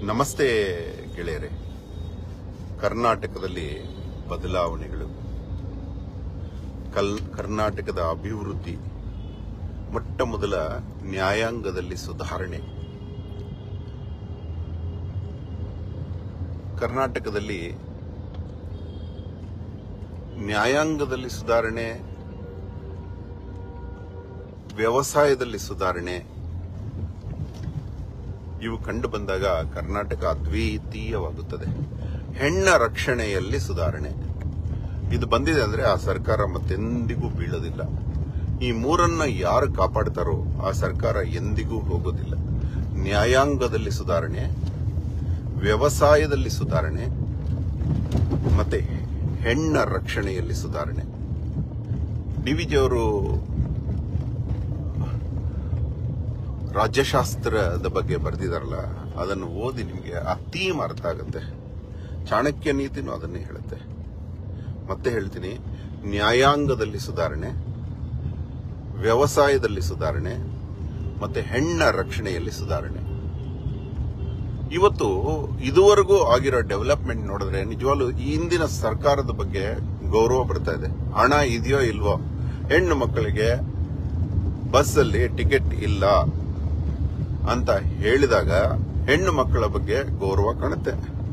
ನಮಸ್ತೆ ಗೆಳೆಯರೆ ಕರ್ನಾಟಕದಲ್ಲಿ ಬದಲಾವಣೆಗಳು ಕಲ್ ಕರ್ನಾಟಕದ ಅಭಿವೃದ್ಧಿ ಮೊಟ್ಟ ಮೊದಲ ನ್ಯಾಯಾಂಗದಲ್ಲಿ ಸುಧಾರಣೆ ಕರ್ನಾಟಕದಲ್ಲಿ ನ್ಯಾಯಾಂಗದಲ್ಲಿ ಸುಧಾರಣೆ ವ್ಯವಸಾಯದಲ್ಲಿ ಸುಧಾರಣೆ ಇವು ಕಂಡು ಬಂದಾಗ ಕರ್ನಾಟಕ ಅದ್ವಿತೀಯವಾಗುತ್ತದೆ ಹೆಣ್ಣ ರಕ್ಷಣೆಯಲ್ಲಿ ಸುಧಾರಣೆ ಇದು ಬಂದಿದೆ ಅಂದ್ರೆ ಆ ಸರ್ಕಾರ ಮತ್ತೆಂದಿಗೂ ಬೀಳೋದಿಲ್ಲ ಈ ಮೂರನ್ನ ಯಾರು ಕಾಪಾಡ್ತಾರೋ ಆ ಸರ್ಕಾರ ಎಂದಿಗೂ ಹೋಗೋದಿಲ್ಲ ನ್ಯಾಯಾಂಗದಲ್ಲಿ ಸುಧಾರಣೆ ವ್ಯವಸಾಯದಲ್ಲಿ ಸುಧಾರಣೆ ಮತ್ತೆ ಹೆಣ್ಣ ರಕ್ಷಣೆಯಲ್ಲಿ ಸುಧಾರಣೆ ಡಿವಿಜಿಯವರು ರಾಜ್ಯಶಾಸ್ತ್ರದ ಬಗ್ಗೆ ಬರೆದಿದಾರಲ್ಲ ಅದನ್ನು ಓದಿ ನಿಮಗೆ ಆ ಥೀಮ್ ಅರ್ಥ ಆಗುತ್ತೆ ಚಾಣಕ್ಯ ನೀತಿನೂ ಅದನ್ನೇ ಹೇಳುತ್ತೆ ಮತ್ತೆ ಹೇಳ್ತೀನಿ ನ್ಯಾಯಾಂಗದಲ್ಲಿ ಸುಧಾರಣೆ ವ್ಯವಸಾಯದಲ್ಲಿ ಸುಧಾರಣೆ ಮತ್ತೆ ಹೆಣ್ಣ ರಕ್ಷಣೆಯಲ್ಲಿ ಸುಧಾರಣೆ ಇವತ್ತು ಇದುವರೆಗೂ ಆಗಿರೋ ಡೆವಲಪ್ಮೆಂಟ್ ನೋಡಿದ್ರೆ ನಿಜವಾಗ್ಲೂ ಈ ಹಿಂದಿನ ಸರ್ಕಾರದ ಬಗ್ಗೆ ಗೌರವ ಬರ್ತಾ ಇದೆ ಹಣ ಇದೆಯೋ ಇಲ್ವೋ ಹೆಣ್ಣು ಮಕ್ಕಳಿಗೆ ಬಸ್ಸಲ್ಲಿ ಟಿಕೆಟ್ ಇಲ್ಲ ಅಂತ ಹೇಳಿದಾಗ ಹೆಣ್ಣು ಮಕ್ಕಳ ಬಗ್ಗೆ ಗೌರವ ಕಾಣುತ್ತೆ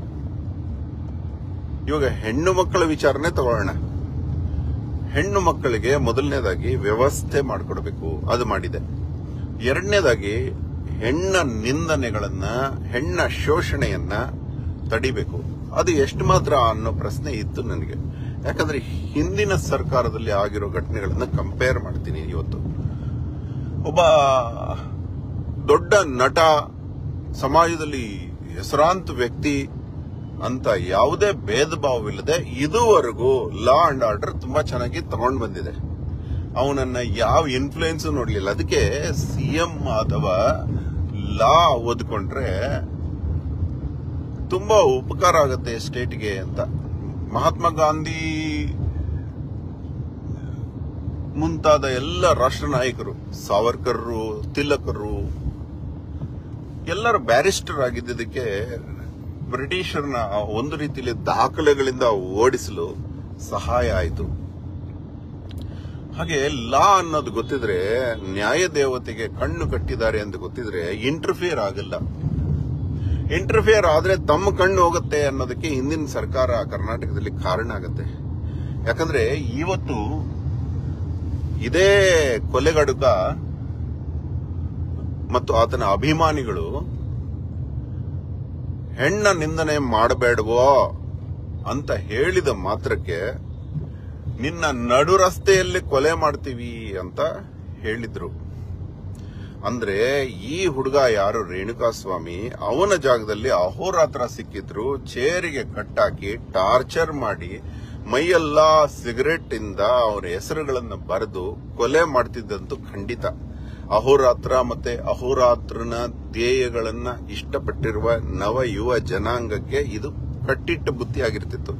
ಇವಾಗ ಹೆಣ್ಣು ಮಕ್ಕಳ ವಿಚಾರನೆ ತಗೊಳ್ಳೋಣ ಹೆಣ್ಣು ಮಕ್ಕಳಿಗೆ ಮೊದಲನೇದಾಗಿ ವ್ಯವಸ್ಥೆ ಮಾಡಿಕೊಡ್ಬೇಕು ಅದು ಮಾಡಿದೆ ಎರಡನೇದಾಗಿ ಹೆಣ್ಣ ನಿಂದನೆಗಳನ್ನ ಹೆಣ್ಣ ಶೋಷಣೆಯನ್ನ ತಡಿಬೇಕು ಅದು ಎಷ್ಟು ಮಾತ್ರ ಅನ್ನೋ ಪ್ರಶ್ನೆ ಇತ್ತು ನನಗೆ ಯಾಕಂದ್ರೆ ಹಿಂದಿನ ಸರ್ಕಾರದಲ್ಲಿ ಆಗಿರೋ ಘಟನೆಗಳನ್ನ ಕಂಪೇರ್ ಮಾಡ್ತೀನಿ ಇವತ್ತು ಒಬ್ಬ ದೊಡ್ಡ ನಟ ಸಮಾಜದಲ್ಲಿ ಹೆಸರಾಂತ ವ್ಯಕ್ತಿ ಅಂತ ಯಾವುದೇ ಭೇದ ಭಾವವಿಲ್ಲದೆ ಇದುವರೆಗೂ ಲಾ ಅಂಡ್ ಆರ್ಡರ್ ತುಂಬಾ ಚೆನ್ನಾಗಿ ತಗೊಂಡ್ ಬಂದಿದೆ ಅವನನ್ನ ಯಾವ ಇನ್ಫ್ಲೂಯೆನ್ಸ್ ನೋಡ್ಲಿಲ್ಲ ಅದಕ್ಕೆ ಸಿಎಂ ಅಥವಾ ಲಾ ಓದ್ಕೊಂಡ್ರೆ ತುಂಬಾ ಉಪಕಾರ ಆಗುತ್ತೆ ಸ್ಟೇಟ್ಗೆ ಅಂತ ಮಹಾತ್ಮ ಗಾಂಧಿ ಮುಂತಾದ ಎಲ್ಲ ರಾಷ್ಟ್ರ ನಾಯಕರು ಸಾವರ್ಕರ್ರು ತಿಲಕರು ಎಲ್ಲರೂ ಬ್ಯಾರಿಸ್ಟರ್ ಆಗಿದ್ದಕ್ಕೆ ಬ್ರಿಟಿಷರ್ನ ಒಂದು ರೀತಿಯಲ್ಲಿ ದಾಖಲೆಗಳಿಂದ ಓಡಿಸಲು ಸಹಾಯ ಆಯಿತು ಹಾಗೆ ಲಾ ಅನ್ನೋದು ಗೊತ್ತಿದ್ರೆ ನ್ಯಾಯ ದೇವತೆಗೆ ಕಣ್ಣು ಕಟ್ಟಿದ್ದಾರೆ ಅಂತ ಗೊತ್ತಿದ್ರೆ ಇಂಟರ್ಫಿಯರ್ ಆಗಲ್ಲ ಇಂಟರ್ಫಿಯರ್ ಆದ್ರೆ ತಮ್ಮ ಕಣ್ಣು ಹೋಗುತ್ತೆ ಅನ್ನೋದಕ್ಕೆ ಹಿಂದಿನ ಸರ್ಕಾರ ಕರ್ನಾಟಕದಲ್ಲಿ ಕಾರಣ ಆಗುತ್ತೆ ಯಾಕಂದ್ರೆ ಇವತ್ತು ಇದೇ ಕೊಲೆಗಡುಕ ಮತ್ತು ಆತನ ಅಭಿಮಾನಿಗಳು ಹೆಣ್ಣ ನಿಂದನೆ ಮಾಡಬೇಡವೋ ಅಂತ ಹೇಳಿದ ಮಾತ್ರಕ್ಕೆ ನಿನ್ನ ನಡು ರಸ್ತೆಯಲ್ಲಿ ಕೊಲೆ ಮಾಡ್ತೀವಿ ಅಂತ ಹೇಳಿದ್ರು ಅಂದ್ರೆ ಈ ಹುಡುಗ ಯಾರು ರೇಣುಕಾ ಸ್ವಾಮಿ ಅವನ ಜಾಗದಲ್ಲಿ ಅಹೋರಾತ್ರ ಸಿಕ್ಕಿದ್ರು ಚೇರಿಗೆ ಕಟ್ಟಾಕಿ ಟಾರ್ಚರ್ ಮಾಡಿ ಮೈಯೆಲ್ಲ ಸಿಗರೆಟ್ ಇಂದ ಅವರ ಹೆಸರುಗಳನ್ನು ಬರೆದು ಕೊಲೆ ಮಾಡ್ತಿದ್ದಂತೂ ಖಂಡಿತ ಅಹೋರಾತ್ರ ಮತ್ತೆ ಅಹೋರಾತ್ರನ ಧ್ಯೇಯಗಳನ್ನ ಇಷ್ಟಪಟ್ಟಿರುವ ನವ ಯುವ ಜನಾಂಗಕ್ಕೆ ಇದು ಕಟ್ಟಿಟ್ಟ ಬುದ್ಧಿ ಆಗಿರ್ತಿತ್ತು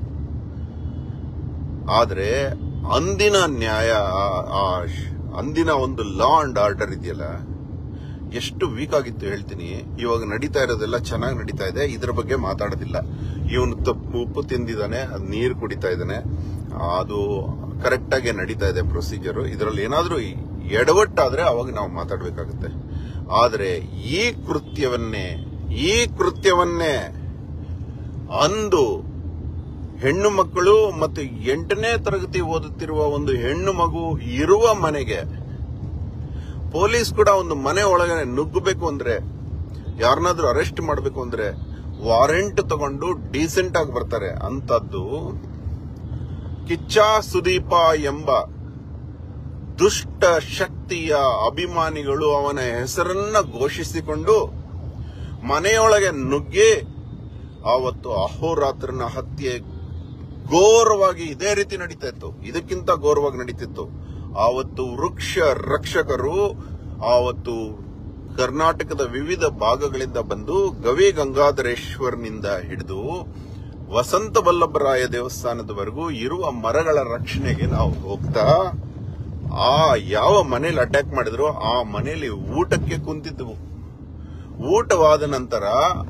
ಆದ್ರೆ ಅಂದಿನ ನ್ಯಾಯ ಆ- ಆ ಶ್- ಅಂದಿನ ಒಂದು ಲಾ ಅಂಡ್ ಆರ್ಡರ್ ಇದೆಯಲ್ಲ ಎಷ್ಟು ವೀಕ್ ಆಗಿತ್ತು ಹೇಳ್ತೀನಿ ಇವಾಗ ನಡೀತಾ ಇರೋದೆಲ್ಲ ಚೆನ್ನಾಗಿ ನಡೀತಾ ಇದೆ ಇದ್ರ ಬಗ್ಗೆ ಮಾತಾಡೋದಿಲ್ಲ ಇವನು ತಪ್ಪು ಉಪ್ಪು ತಿಂದಿದ್ದಾನೆ ಅದು ನೀರು ಕುಡಿತಾ ಇದ್ದಾನೆ ಅದು ಕರೆಕ್ಟ್ ಆಗಿ ನಡೀತಾ ಇದೆ ಪ್ರೊಸೀಜರ್ ಇದರಲ್ಲಿ ಏನಾದ್ರೂ ಎಡವಟ್ಟಾದ್ರೆ ಅವಾಗ ನಾವು ಮಾತಾಡಬೇಕಾಗುತ್ತೆ ಆದ್ರೆ ಈ ಕೃತ್ಯವನ್ನೇ ಈ ಕೃತ್ಯವನ್ನೇ ಅಂದು ಹೆಣ್ಣು ಮಕ್ಕಳು ಮತ್ತು ಎಂಟನೇ ತರಗತಿ ಓದುತ್ತಿರುವ ಒಂದು ಹೆಣ್ಣು ಮಗು ಇರುವ ಮನೆಗೆ ಪೊಲೀಸ್ ಕೂಡ ಒಂದು ಮನೆ ಒಳಗಡೆ ನುಗ್ಗಬೇಕು ಅಂದ್ರೆ ಯಾರನ್ನಾದ್ರೂ ಅರೆಸ್ಟ್ ಮಾಡಬೇಕು ಅಂದ್ರೆ ವಾರೆಂಟ್ ತಗೊಂಡು ಡೀಸೆಂಟ್ ಆಗಿ ಬರ್ತಾರೆ ಅಂತದ್ದು ಕಿಚ್ಚ ಸುದೀಪ ಎಂಬ ದುಷ್ಟ ಶಕ್ತಿಯ ಅಭಿಮಾನಿಗಳು ಅವನ ಹೆಸರನ್ನ ಘೋಷಿಸಿಕೊಂಡು ಮನೆಯೊಳಗೆ ನುಗ್ಗಿ ಆವತ್ತು ಅಹೋರಾತ್ರನ ಹತ್ಯೆ ಘೋರವಾಗಿ ಇದೇ ರೀತಿ ನಡೀತಾ ಇತ್ತು ಇದಕ್ಕಿಂತ ಘೋರವಾಗಿ ನಡೀತಿತ್ತು ಆವತ್ತು ವೃಕ್ಷ ರಕ್ಷಕರು ಆವತ್ತು ಕರ್ನಾಟಕದ ವಿವಿಧ ಭಾಗಗಳಿಂದ ಬಂದು ಗವಿ ಗಂಗಾಧರೇಶ್ವರ್ನಿಂದ ಹಿಡಿದು ವಸಂತ ವಲ್ಲಭರಾಯ ದೇವಸ್ಥಾನದವರೆಗೂ ಇರುವ ಮರಗಳ ರಕ್ಷಣೆಗೆ ನಾವು ಹೋಗ್ತಾ ಆ ಯಾವ ಮನೇಲಿ ಅಟ್ಯಾಕ್ ಮಾಡಿದ್ರು ಆ ಮನೆಯಲ್ಲಿ ಊಟಕ್ಕೆ ಕುಂತಿದ್ದವು ಊಟವಾದ ನಂತರ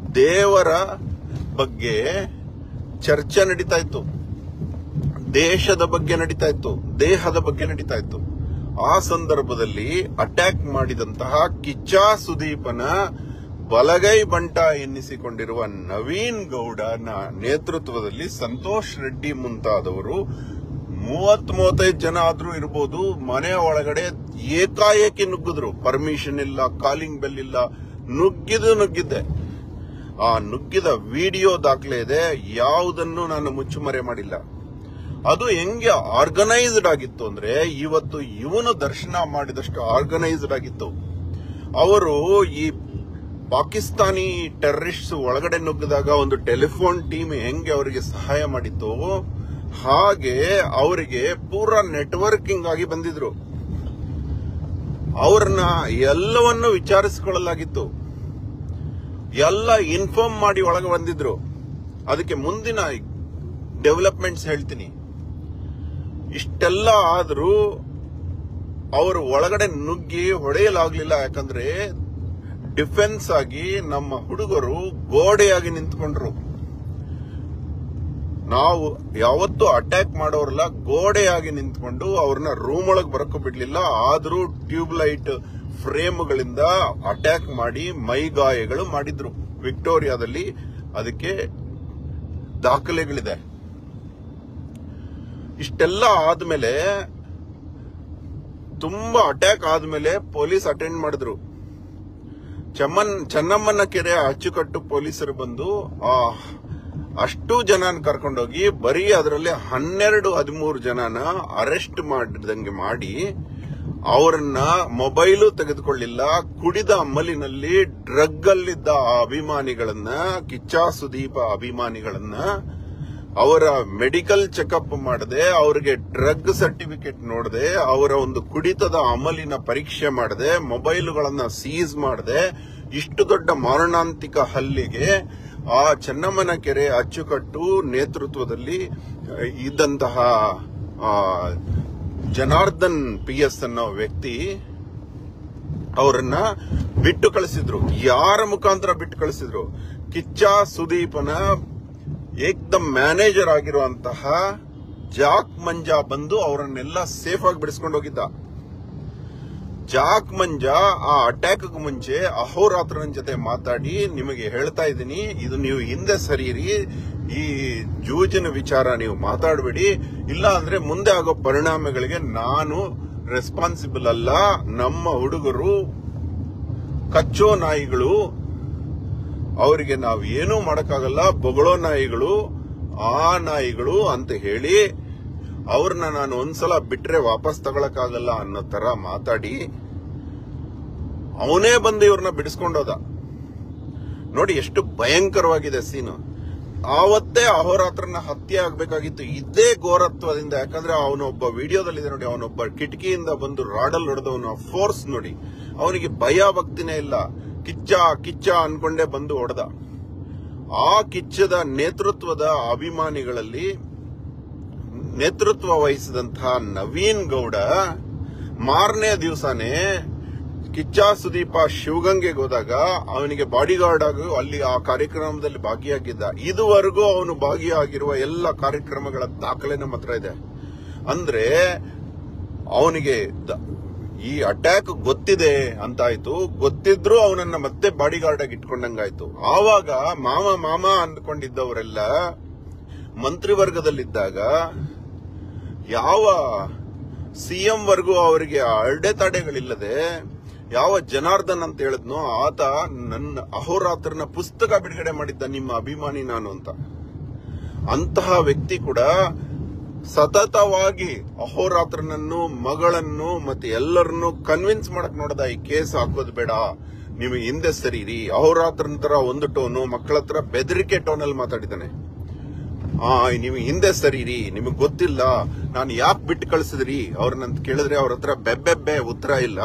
ದೇವರ ಬಗ್ಗೆ ಚರ್ಚೆ ನಡೀತಾ ಇತ್ತು ದೇಶದ ಬಗ್ಗೆ ನಡೀತಾ ಇತ್ತು ದೇಹದ ಬಗ್ಗೆ ನಡೀತಾ ಇತ್ತು ಆ ಸಂದರ್ಭದಲ್ಲಿ ಅಟ್ಯಾಕ್ ಮಾಡಿದಂತಹ ಕಿಚ್ಚ ಸುದೀಪನ ಬಲಗೈ ಬಂಟ ಎನ್ನಿಸಿಕೊಂಡಿರುವ ನವೀನ್ ಗೌಡನ ನೇತೃತ್ವದಲ್ಲಿ ಸಂತೋಷ್ ರೆಡ್ಡಿ ಮುಂತಾದವರು ಮೂವತ್ ಮೂವತ್ತೈದು ಜನ ಆದ್ರೂ ಇರ್ಬೋದು ಮನೆ ಒಳಗಡೆ ಏಕಾಏಕಿ ನುಗ್ಗಿದ್ರು ಪರ್ಮಿಷನ್ ಇಲ್ಲ ಕಾಲಿಂಗ್ ಬೆಲ್ ಇಲ್ಲ ನುಗ್ಗಿದು ನುಗ್ಗಿದ್ದೆ ಆ ನುಗ್ಗಿದ ವಿಡಿಯೋ ದಾಖಲೆ ಇದೆ ಯಾವುದನ್ನು ನಾನು ಮುಚ್ಚುಮರೆ ಮಾಡಿಲ್ಲ ಅದು ಹೆಂಗೆ ಆರ್ಗನೈಸ್ಡ್ ಆಗಿತ್ತು ಅಂದ್ರೆ ಇವತ್ತು ಇವನು ದರ್ಶನ ಮಾಡಿದಷ್ಟು ಆರ್ಗನೈಸ್ಡ್ ಆಗಿತ್ತು ಅವರು ಈ ಪಾಕಿಸ್ತಾನಿ ಟೆರರಿಸ್ಟ್ ಒಳಗಡೆ ನುಗ್ಗಿದಾಗ ಒಂದು ಟೆಲಿಫೋನ್ ಟೀಮ್ ಹೆಂಗೆ ಅವರಿಗೆ ಸಹಾಯ ಮಾಡಿತ್ತು ಹಾಗೆ ಅವರಿಗೆ ಪೂರಾ ನೆಟ್ವರ್ಕಿಂಗ್ ಆಗಿ ಬಂದಿದ್ರು ಅವ್ರನ್ನ ಎಲ್ಲವನ್ನು ವಿಚಾರಿಸಿಕೊಳ್ಳಲಾಗಿತ್ತು ಎಲ್ಲ ಇನ್ಫಾರ್ಮ್ ಮಾಡಿ ಒಳಗೆ ಬಂದಿದ್ರು ಅದಕ್ಕೆ ಮುಂದಿನ ಡೆವಲಪ್ಮೆಂಟ್ಸ್ ಹೇಳ್ತೀನಿ ಇಷ್ಟೆಲ್ಲ ಆದ್ರೂ ಅವರು ಒಳಗಡೆ ನುಗ್ಗಿ ಹೊಡೆಯಲಾಗ್ಲಿಲ್ಲ ಯಾಕಂದ್ರೆ ಡಿಫೆನ್ಸ್ ಆಗಿ ನಮ್ಮ ಹುಡುಗರು ಗೋಡೆಯಾಗಿ ನಿಂತ್ಕೊಂಡ್ರು ನಾವು ಯಾವತ್ತೂ ಅಟ್ಯಾಕ್ ಮಾಡೋರಲ್ಲ ಗೋಡೆಯಾಗಿ ನಿಂತ್ಕೊಂಡು ಅವ್ರನ್ನ ರೂಮ್ ಒಳಗೆ ಬರಕ್ಕೂ ಬಿಡ್ಲಿಲ್ಲ ಆದ್ರೂ ಟ್ಯೂಬ್ ಲೈಟ್ ಫ್ರೇಮ್ಗಳಿಂದ ಅಟ್ಯಾಕ್ ಮಾಡಿ ಮೈಗಾಯಗಳು ಮಾಡಿದ್ರು ವಿಕ್ಟೋರಿಯಾದಲ್ಲಿ ಅದಕ್ಕೆ ದಾಖಲೆಗಳಿದೆ ಇಷ್ಟೆಲ್ಲ ಆದ್ಮೇಲೆ ತುಂಬಾ ಅಟ್ಯಾಕ್ ಆದ್ಮೇಲೆ ಪೊಲೀಸ್ ಅಟೆಂಡ್ ಮಾಡಿದ್ರು ಚಮ್ಮನ್ ಚೆನ್ನಮ್ಮನ ಕೆರೆ ಅಚ್ಚುಕಟ್ಟು ಪೊಲೀಸರು ಬಂದು ಆ ಅಷ್ಟು ಜನನ ಕರ್ಕೊಂಡೋಗಿ ಬರೀ ಅದರಲ್ಲಿ ಹನ್ನೆರಡು ಹದಿಮೂರು ಜನನ ಅರೆಸ್ಟ್ ಮಾಡಿದಂಗೆ ಮಾಡಿ ಅವರನ್ನ ಮೊಬೈಲು ತೆಗೆದುಕೊಳ್ಳಿಲ್ಲ ಕುಡಿದ ಅಮಲಿನಲ್ಲಿ ಡ್ರಗ್ ಅಲ್ಲಿದ್ದ ಆ ಅಭಿಮಾನಿಗಳನ್ನ ಕಿಚ್ಚ ಸುದೀಪ ಅಭಿಮಾನಿಗಳನ್ನ ಅವರ ಮೆಡಿಕಲ್ ಚೆಕಪ್ ಮಾಡದೆ ಅವರಿಗೆ ಡ್ರಗ್ ಸರ್ಟಿಫಿಕೇಟ್ ನೋಡದೆ ಅವರ ಒಂದು ಕುಡಿತದ ಅಮಲಿನ ಪರೀಕ್ಷೆ ಮಾಡದೆ ಮೊಬೈಲ್ಗಳನ್ನ ಸೀಸ್ ಮಾಡದೆ ಇಷ್ಟು ದೊಡ್ಡ ಮಾರಣಾಂತಿಕ ಹಲ್ಲೆಗೆ ಆ ಚೆನ್ನಮ್ಮನ ಕೆರೆ ಅಚ್ಚುಕಟ್ಟು ನೇತೃತ್ವದಲ್ಲಿ ಆ, ಇದ್ದಂತಹ ಆ, ಜನಾರ್ದನ್ ಪಿ ಎಸ್ ಅನ್ನೋ ವ್ಯಕ್ತಿ ಅವರನ್ನ ಬಿಟ್ಟು ಕಳಿಸಿದ್ರು ಯಾರ ಮುಖಾಂತರ ಬಿಟ್ಟು ಕಳಿಸಿದ್ರು ಕಿಚ್ಚ ಸುದೀಪನ ಏಕ್ದಮ್ ಮ್ಯಾನೇಜರ್ ಆಗಿರುವಂತಹ ಜಾಕ್ ಮಂಜಾ ಬಂದು ಅವರನ್ನೆಲ್ಲ ಸೇಫ್ ಆಗಿ ಬಿಡಿಸ್ಕೊಂಡು ಹೋಗಿದ್ದ ಜಾಕ್ ಮಂಜಾ ಆ ಅಟ್ಯಾಕ್ ಮುಂಚೆ ಅಹೋರಾತ್ರನ ಜೊತೆ ಮಾತಾಡಿ ನಿಮಗೆ ಹೇಳ್ತಾ ಇದ್ದೀನಿ ಇದು ನೀವು ಹಿಂದೆ ಸರೀರಿ ಈ ಜೂಜಿನ ವಿಚಾರ ನೀವು ಮಾತಾಡಬೇಡಿ ಇಲ್ಲ ಅಂದ್ರೆ ಮುಂದೆ ಆಗೋ ಪರಿಣಾಮಗಳಿಗೆ ನಾನು ರೆಸ್ಪಾನ್ಸಿಬಲ್ ಅಲ್ಲ ನಮ್ಮ ಹುಡುಗರು ಕಚ್ಚೋ ನಾಯಿಗಳು ಅವರಿಗೆ ನಾವು ಏನೂ ಮಾಡಕ್ಕಾಗಲ್ಲ ಬೊಗಳೋ ನಾಯಿಗಳು ಆ ನಾಯಿಗಳು ಅಂತ ಹೇಳಿ ಅವ್ರನ್ನ ನಾನು ಒಂದ್ಸಲ ಬಿಟ್ರೆ ವಾಪಸ್ ತಗೊಳಕ್ಕಾಗಲ್ಲ ಅನ್ನೋ ತರ ಮಾತಾಡಿ ಅವನೇ ಬಂದು ಇವ್ರನ್ನ ಬಿಡಿಸ್ಕೊಂಡೋದ ನೋಡಿ ಎಷ್ಟು ಭಯಂಕರವಾಗಿದೆ ಸೀನು ಆವತ್ತೇ ಅಹೋರಾತ್ರನ ಹತ್ಯೆ ಆಗ್ಬೇಕಾಗಿತ್ತು ಇದೇ ಘೋರತ್ವದಿಂದ ಯಾಕಂದ್ರೆ ಅವನೊಬ್ಬ ವಿಡಿಯೋದಲ್ಲಿದೆ ನೋಡಿ ಅವನೊಬ್ಬ ಕಿಟಕಿಯಿಂದ ಬಂದು ರಾಡಲ್ ಹೊಡೆದವನು ಫೋರ್ಸ್ ನೋಡಿ ಅವನಿಗೆ ಭಯ ಭಕ್ತಿನೇ ಇಲ್ಲ ಕಿಚ್ಚ ಕಿಚ್ಚ ಅನ್ಕೊಂಡೇ ಬಂದು ಹೊಡೆದ ಆ ಕಿಚ್ಚದ ನೇತೃತ್ವದ ಅಭಿಮಾನಿಗಳಲ್ಲಿ ನೇತೃತ್ವ ವಹಿಸಿದಂತಹ ನವೀನ್ ಗೌಡ ಮಾರನೇ ದಿವಸನೇ ಕಿಚ್ಚ ಸುದೀಪ ಶಿವಗಂಗೆಗೆ ಹೋದಾಗ ಅವನಿಗೆ ಬಾಡಿಗಾರ್ಡ್ ಆಗಿ ಅಲ್ಲಿ ಆ ಕಾರ್ಯಕ್ರಮದಲ್ಲಿ ಭಾಗಿಯಾಗಿದ್ದ ಇದುವರೆಗೂ ಅವನು ಭಾಗಿಯಾಗಿರುವ ಎಲ್ಲ ಕಾರ್ಯಕ್ರಮಗಳ ದಾಖಲೆ ನಮ್ಮ ಹತ್ರ ಇದೆ ಅಂದ್ರೆ ಅವನಿಗೆ ದ- ಈ ಅಟ್ಯಾಕ್ ಗೊತ್ತಿದೆ ಅಂತಾಯ್ತು ಗೊತ್ತಿದ್ರು ಅವನನ್ನ ಮತ್ತೆ ಬಾಡಿಗಾರ್ಡ್ ಆಗಿ ಇಟ್ಕೊಂಡಂಗಾಯ್ತು ಆವಾಗ ಮಾಮ ಮಾಮ ಅಂದ್ಕೊಂಡಿದ್ದವರೆಲ್ಲ ಮಂತ್ರಿವರ್ಗದಲ್ಲಿದ್ದಾಗ ಯಾವ ಸಿಎಂ ವರ್ಗೂ ಅವರಿಗೆ ಅಡೆತಡೆಗಳಿಲ್ಲದೆ ಯಾವ ಜನಾರ್ದನ್ ಅಂತ ಹೇಳಿದ್ನೋ ಆತ ನನ್ನ ಅಹೋರಾತ್ರನ ಪುಸ್ತಕ ಬಿಡುಗಡೆ ಮಾಡಿದ್ದ ನಿಮ್ಮ ಅಭಿಮಾನಿ ನಾನು ಅಂತ ಅಂತಹ ವ್ಯಕ್ತಿ ಕೂಡ ಸತತವಾಗಿ ಅಹೋರಾತ್ರನನ್ನು ಮಗಳನ್ನು ಮತ್ತೆ ಎಲ್ಲರನ್ನು ಕನ್ವಿನ್ಸ್ ಮಾಡಕ್ ನೋಡದ ಈ ಕೇಸ್ ಹಾಕೋದು ಬೇಡ ನಿಮಗೆ ಹಿಂದೆ ಸರೀರಿ ಅಹೋರಾತ್ರನ ತರ ಒಂದು ಟೋನು ಮಕ್ಕಳ ಹತ್ರ ಬೆದರಿಕೆ ಟೋನಲ್ಲಿ ಮಾತಾಡಿದ್ದಾನೆ ಆ ನೀವು ಹಿಂದೆ ಸರೀರಿ ನಿಮಗ್ ಗೊತ್ತಿಲ್ಲ ನಾನು ಯಾಕೆ ಬಿಟ್ಟು ಕಳ್ಸಿದ್ರಿ ಅವ್ರನ್ನಂತ ಕೇಳಿದ್ರೆ ಅವ್ರ ಹತ್ರ ಬೆಬ್ಬೆಬ್ಬೆ ಉತ್ತರ ಇಲ್ಲ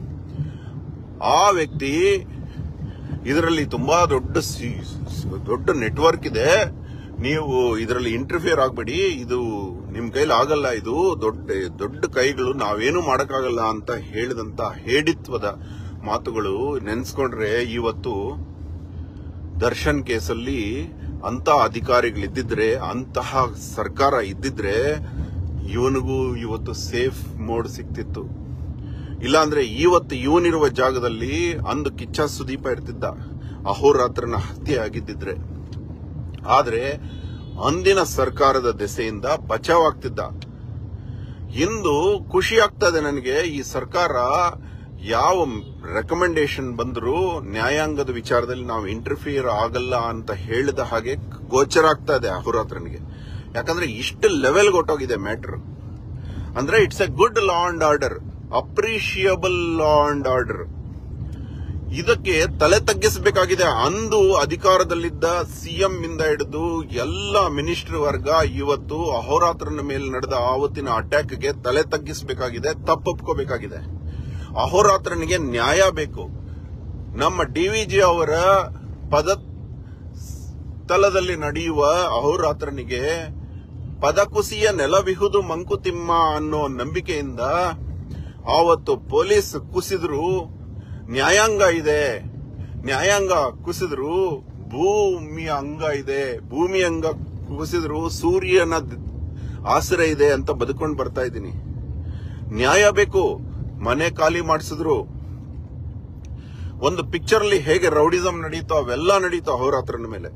ಆ ವ್ಯಕ್ತಿ ಇದರಲ್ಲಿ ತುಂಬಾ ದೊಡ್ಡ ಸಿ- ಸ- ದೊಡ್ಡ ನೆಟ್ವರ್ಕ್ ಇದೆ ನೀವು ಇದರಲ್ಲಿ ಇಂಟರ್ಫಿಯರ್ ಆಗಬೇಡಿ ಇದು ನಿಮ್ ಕೈಲಿ ಆಗಲ್ಲ ಇದು ದೊಡ್ಡ ದೊಡ್ಡ ಕೈಗಳು ನಾವೇನು ಮಾಡಕ್ಕಾಗಲ್ಲ ಅಂತ ಹೇಳಿದಂತ ಹೇಡಿತ್ವದ ಮಾತುಗಳು ನೆನ್ಸ್ಕೊಂಡ್ರೆ ಇವತ್ತು ದರ್ಶನ್ ಕೇಸಲ್ಲಿ ಅಂತ ಅಧಿಕಾರಿಗಳಿದ್ದಿದ್ರೆ ಅಂತಹ ಸರ್ಕಾರ ಇದ್ದಿದ್ರೆ ಇವನಿಗೂ ಇವತ್ತು ಸೇಫ್ ಮೋಡ್ ಸಿಕ್ತಿತ್ತು ಇಲ್ಲಾಂದ್ರೆ ಇವತ್ತು ಇವನಿರುವ ಜಾಗದಲ್ಲಿ ಅಂದು ಕಿಚ್ಚ ಸುದೀಪ ಇರ್ತಿದ್ದ ಅಹೋರಾತ್ರನ ಹತ್ಯೆ ಆಗಿದ್ದಿದ್ರೆ ಆದ್ರೆ ಅಂದಿನ ಸರ್ಕಾರದ ದೆಸೆಯಿಂದ ಬಚಾವ್ ಆಗ್ತಿದ್ದ ಇಂದು ಖುಷಿ ಆಗ್ತದೆ ನನಗೆ ಈ ಸರ್ಕಾರ ಯಾವ ರೆಕಮೆಂಡೇಶನ್ ಬಂದರೂ ನ್ಯಾಯಾಂಗದ ವಿಚಾರದಲ್ಲಿ ನಾವು ಇಂಟರ್ಫಿಯರ್ ಆಗಲ್ಲ ಅಂತ ಹೇಳಿದ ಹಾಗೆ ಗೋಚರ ಆಗ್ತಾ ಇದೆ ಅಹೋರಾತ್ರನಿಗೆ ಯಾಕಂದ್ರೆ ಇಷ್ಟು ಲೆವೆಲ್ ಹೊಟ್ಟೋಗಿದೆ ಮ್ಯಾಟರ್ ಅಂದ್ರೆ it's a good law and order appreciable law and order ಇದಕ್ಕೆ ತಲೆ ತಗ್ಗಿಸಬೇಕಾಗಿದೆ ಅಂದು ಅಧಿಕಾರದಲ್ಲಿದ್ದ ಸಿಎಂ ಇಂದ ಹಿಡಿದು ಎಲ್ಲ ಮಿನಿಸ್ಟರ್ ವರ್ಗ ಇವತ್ತು ಅಹೋರಾತ್ರನ ಮೇಲೆ ನಡೆದ ಆವತ್ತಿನ ಅಟ್ಯಾಕ್ಗೆ ತಲೆ ತಗ್ಗಿಸಬೇಕಾಗಿದೆ ತಪ್ಪೊಪ್ಕೋಬೇಕಾಗಿದೆ ಅಹೋರಾತ್ರನಿಗೆ ನ್ಯಾಯ ಬೇಕು ನಮ್ಮ ಡಿವಿಜಿ ಅವರ ಪದ ಸ್ಥಳದಲ್ಲಿ ನಡೆಯುವ ಅಹೋರಾತ್ರನಿಗೆ ಪದಕುಸಿಯ ನೆಲವಿಹುದು ಮಂಕುತಿಮ್ಮ ಅನ್ನೋ ನಂಬಿಕೆಯಿಂದ ಆವತ್ತು ಪೊಲೀಸ್ ಕುಸಿದ್ರು ನ್ಯಾಯಾಂಗ ಇದೆ ನ್ಯಾಯಾಂಗ ಕುಸಿದ್ರು ಭೂಮಿಯ ಅಂಗ ಇದೆ ಭೂಮಿ ಅಂಗ ಕುಸಿದ್ರು ಸೂರ್ಯನ ದ್- ಆಸರೆ ಇದೆ ಅಂತ ಬದುಕೊಂಡು ಬರ್ತಾ ಇದ್ದೀನಿ ನ್ಯಾಯ ಬೇಕು ಮನೆ ಖಾಲಿ ಮಾಡಿಸಿದ್ರು ಒಂದು ಪಿಕ್ಚರ್ ಅಲ್ಲಿ ಹೇಗೆ ರೌಡಿಸಂ ನಡೀತೋ ಅವೆಲ್ಲ ನಡೀತೋ ಅಹೋರಾತ್ರನ ಮೇಲೆ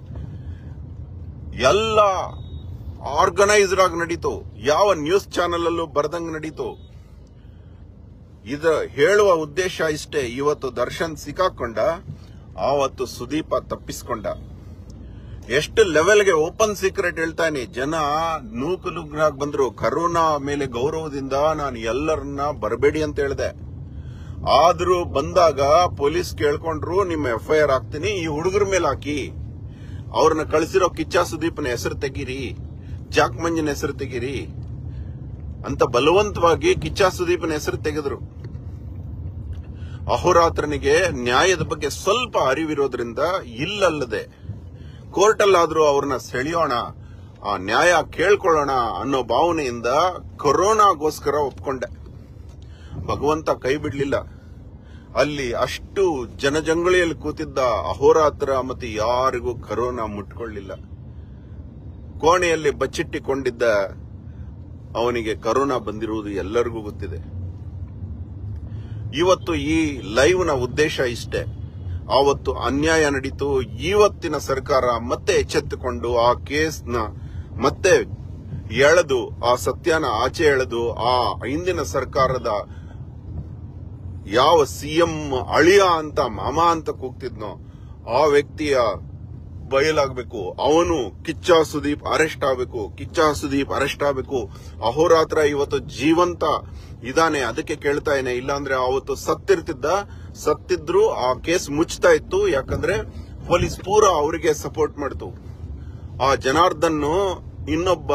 ಎಲ್ಲ ಆರ್ಗನೈಸ್ಡ್ ಆಗಿ ನಡೀತು ಯಾವ ನ್ಯೂಸ್ ಚಾನೆಲ್ ಅಲ್ಲೂ ಬರ್ದಂಗ್ ನಡೀತು ಇದ ಹೇಳುವ ಉದ್ದೇಶ ಇಷ್ಟೇ ಇವತ್ತು ದರ್ಶನ್ ಸಿಕ್ಕಾಕೊಂಡ ಆವತ್ತು ಸುದೀಪ ತಪ್ಪಿಸ್ಕೊಂಡ ಎಷ್ಟು ಲೆವೆಲ್ಗೆ ಓಪನ್ ಸೀಕ್ರೆಟ್ ಹೇಳ್ತಾನೆ ಜನ ನೂಕು ನುಗ್ರಾಗ್ ಬಂದ್ರು ಕರೋನಾ ಮೇಲೆ ಗೌರವದಿಂದ ನಾನು ಎಲ್ಲರನ್ನ ಬರಬೇಡಿ ಅಂತ ಹೇಳ್ದೆ ಆದ್ರೂ ಬಂದಾಗ ಪೊಲೀಸ್ ಕೇಳ್ಕೊಂಡ್ರು ನಿಮ್ಮ ಎಫ್ ಐ ಆರ್ ಹಾಕ್ತೀನಿ ಈ ಹುಡುಗರ ಮೇಲೆ ಹಾಕಿ ಅವ್ರನ್ನ ಕಳಿಸಿರೋ ಕಿಚ್ಚ ಸುದೀಪ್ನ ಹೆಸರು ತೆಗೀರಿ ಜಾಕ್ ಮಂಜನ ಹೆಸರು ತೆಗೀರಿ ಅಂತ ಬಲವಂತವಾಗಿ ಕಿಚ್ಚ ಸುದೀಪನ ಹೆಸರು ತೆಗೆದ್ರು ಅಹೋರಾತ್ರನಿಗೆ ನ್ಯಾಯದ ಬಗ್ಗೆ ಸ್ವಲ್ಪ ಅರಿವಿರೋದ್ರಿಂದ ಇಲ್ಲಲ್ಲದೆ ಕೋರ್ಟಲ್ಲಾದ್ರೂ ಅವ್ರನ್ನ ಸೆಳೆಯೋಣ ಆ ನ್ಯಾಯ ಕೇಳ್ಕೊಳ್ಳೋಣ ಅನ್ನೋ ಭಾವನೆಯಿಂದ ಕೊರೋನಾಗೋಸ್ಕರ ಒಪ್ಕೊಂಡೆ ಭಗವಂತ ಕೈ ಬಿಡ್ಲಿಲ್ಲ ಅಲ್ಲಿ ಅಷ್ಟು ಜನಜಂಗಳಿಯಲ್ಲಿ ಕೂತಿದ್ದ ಅಹೋರಾತ್ರ ಮತ್ತೆ ಯಾರಿಗೂ ಕರೋನಾ ಮುಟ್ಕೊಳ್ಳಿಲ್ಲ ಕೋಣೆಯಲ್ಲಿ ಬಚ್ಚಿಟ್ಟಿಕೊಂಡಿದ್ದ ಅವನಿಗೆ ಕರೋನಾ ಬಂದಿರುವುದು ಎಲ್ಲರಿಗೂ ಗೊತ್ತಿದೆ ಇವತ್ತು ಈ ಲೈವ್ ನ ಉದ್ದೇಶ ಇಷ್ಟೇ ಆವತ್ತು ಅನ್ಯಾಯ ನಡೀತು ಇವತ್ತಿನ ಸರ್ಕಾರ ಮತ್ತೆ ಎಚ್ಚೆತ್ತುಕೊಂಡು ಆ ಕೇಸ್ನ ಮತ್ತೆ ಎಳೆದು ಆ ಸತ್ಯನ ಆಚೆ ಎಳೆದು ಆ ಹಿಂದಿನ ಸರ್ಕಾರದ ಯಾವ ಸಿಎಂ ಅಳಿಯ ಅಂತ ಮಾಮ ಅಂತ ಕೂಗ್ತಿದ್ನೋ ಆ ವ್ಯಕ್ತಿಯ ಬಯಲಾಗಬೇಕು ಅವನು ಕಿಚ್ಚ ಸುದೀಪ್ ಅರೆಸ್ಟ್ ಆಗಬೇಕು ಕಿಚ್ಚ ಸುದೀಪ್ ಅರೆಸ್ಟ್ ಆಗಬೇಕು ಅಹೋರಾತ್ರ ಇವತ್ತು ಜೀವಂತ ಇದಾನೆ ಅದಕ್ಕೆ ಕೇಳ್ತಾ ಇದ್ದೇನೆ ಇಲ್ಲಾಂದ್ರೆ ಅವತ್ತು ಸತ್ತಿರ್ತಿದ್ದ ಸತ್ತಿದ್ರು ಆ ಕೇಸ್ ಮುಚ್ತಾ ಇತ್ತು ಯಾಕಂದ್ರೆ ಪೊಲೀಸ್ ಪೂರ ಅವರಿಗೆ ಸಪೋರ್ಟ್ ಮಾಡ್ತು ಆ ಜನಾರ್ದನ್ ಇನ್ನೊಬ್ಬ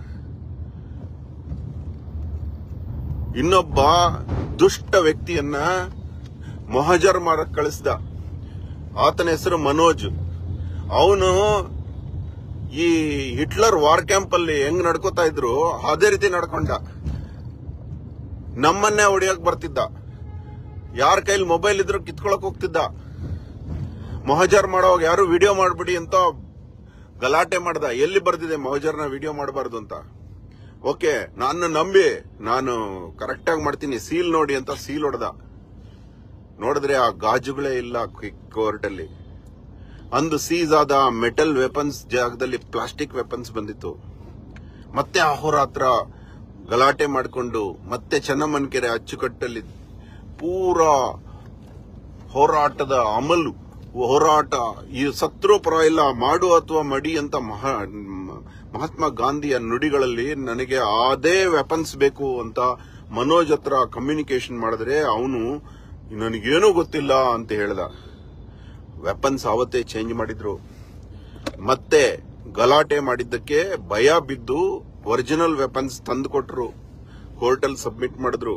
ಇನ್ನೊಬ್ಬ ದುಷ್ಟ ವ್ಯಕ್ತಿಯನ್ನ ಮೊಹಜರ್ ಮಾಡಕ್ ಕಳಿಸ್ದ ಆತನ ಹೆಸರು ಮನೋಜ್ ಅವನು ಈ ಹಿಟ್ಲರ್ ವಾರ್ ಕ್ಯಾಂಪ್ ಅಲ್ಲಿ ಹೆಂಗ್ ನಡ್ಕೋತಾ ಇದ್ರು ಅದೇ ರೀತಿ ನಡ್ಕೊಂಡ ನಮ್ಮನ್ನೇ ಹೊಡಿಯಕ್ ಬರ್ತಿದ್ದ ಯಾರ ಕೈಲಿ ಮೊಬೈಲ್ ಇದ್ರು ಕಿತ್ಕೊಳಕ್ ಹೋಗ್ತಿದ್ದ ಮೊಹಜರ್ ಮಾಡೋವಾಗ ಯಾರು ವಿಡಿಯೋ ಮಾಡ್ಬಿಡಿ ಅಂತ ಗಲಾಟೆ ಮಾಡ್ದ ಎಲ್ಲಿ ಬರ್ದಿದೆ ಮೊಹಜರ್ನ ವಿಡಿಯೋ ಮಾಡಬಾರ್ದು ಅಂತ ಓಕೆ ನಾನು ನಂಬಿ ನಾನು ಕರೆಕ್ಟ್ ಆಗಿ ಮಾಡ್ತೀನಿ ಸೀಲ್ ನೋಡಿ ಅಂತ ಸೀಲ್ ಹೊಡೆದ ನೋಡಿದ್ರೆ ಆ ಗಾಜುಗಳೇ ಇಲ್ಲ ಕೋರ್ಟ್ ಅಲ್ಲಿ ಅಂದು ಸೀಸ್ ಆದ ಮೆಟಲ್ ವೆಪನ್ಸ್ ಜಾಗದಲ್ಲಿ ಪ್ಲಾಸ್ಟಿಕ್ ವೆಪನ್ಸ್ ಬಂದಿತ್ತು ಮತ್ತೆ ಅಹೋರಾತ್ರ ಗಲಾಟೆ ಮಾಡಿಕೊಂಡು ಮತ್ತೆ ಚೆನ್ನಮ್ಮನಕೆರೆ ಅಚ್ಚುಕಟ್ಟಲ್ಲಿ ಪೂರಾ ಹೋರಾಟದ ಅಮಲು ಹೋರಾಟ ಈ ಸತ್ರು ಪರವಾಗಿಲ್ಲ ಮಾಡು ಅಥವಾ ಮಡಿ ಅಂತ ಮಹಾ ಮಹಾತ್ಮ ಗಾಂಧಿಯ ನುಡಿಗಳಲ್ಲಿ ನನಗೆ ಅದೇ ವೆಪನ್ಸ್ ಬೇಕು ಅಂತ ಮನೋಜ್ ಹತ್ರ ಕಮ್ಯುನಿಕೇಶನ್ ಮಾಡಿದ್ರೆ ಅವನು ನನಗೇನೂ ಗೊತ್ತಿಲ್ಲ ಅಂತ ಹೇಳ್ದ ವೆಪನ್ಸ್ ಅವತ್ತೇ ಚೇಂಜ್ ಮಾಡಿದ್ರು ಮತ್ತೆ ಗಲಾಟೆ ಮಾಡಿದ್ದಕ್ಕೆ ಭಯ ಬಿದ್ದು ಒರಿಜಿನಲ್ ವೆಪನ್ಸ್ ತಂದು ಕೊಟ್ರು ಕೋರ್ಟಲ್ ಸಬ್ಮಿಟ್ ಮಾಡಿದ್ರು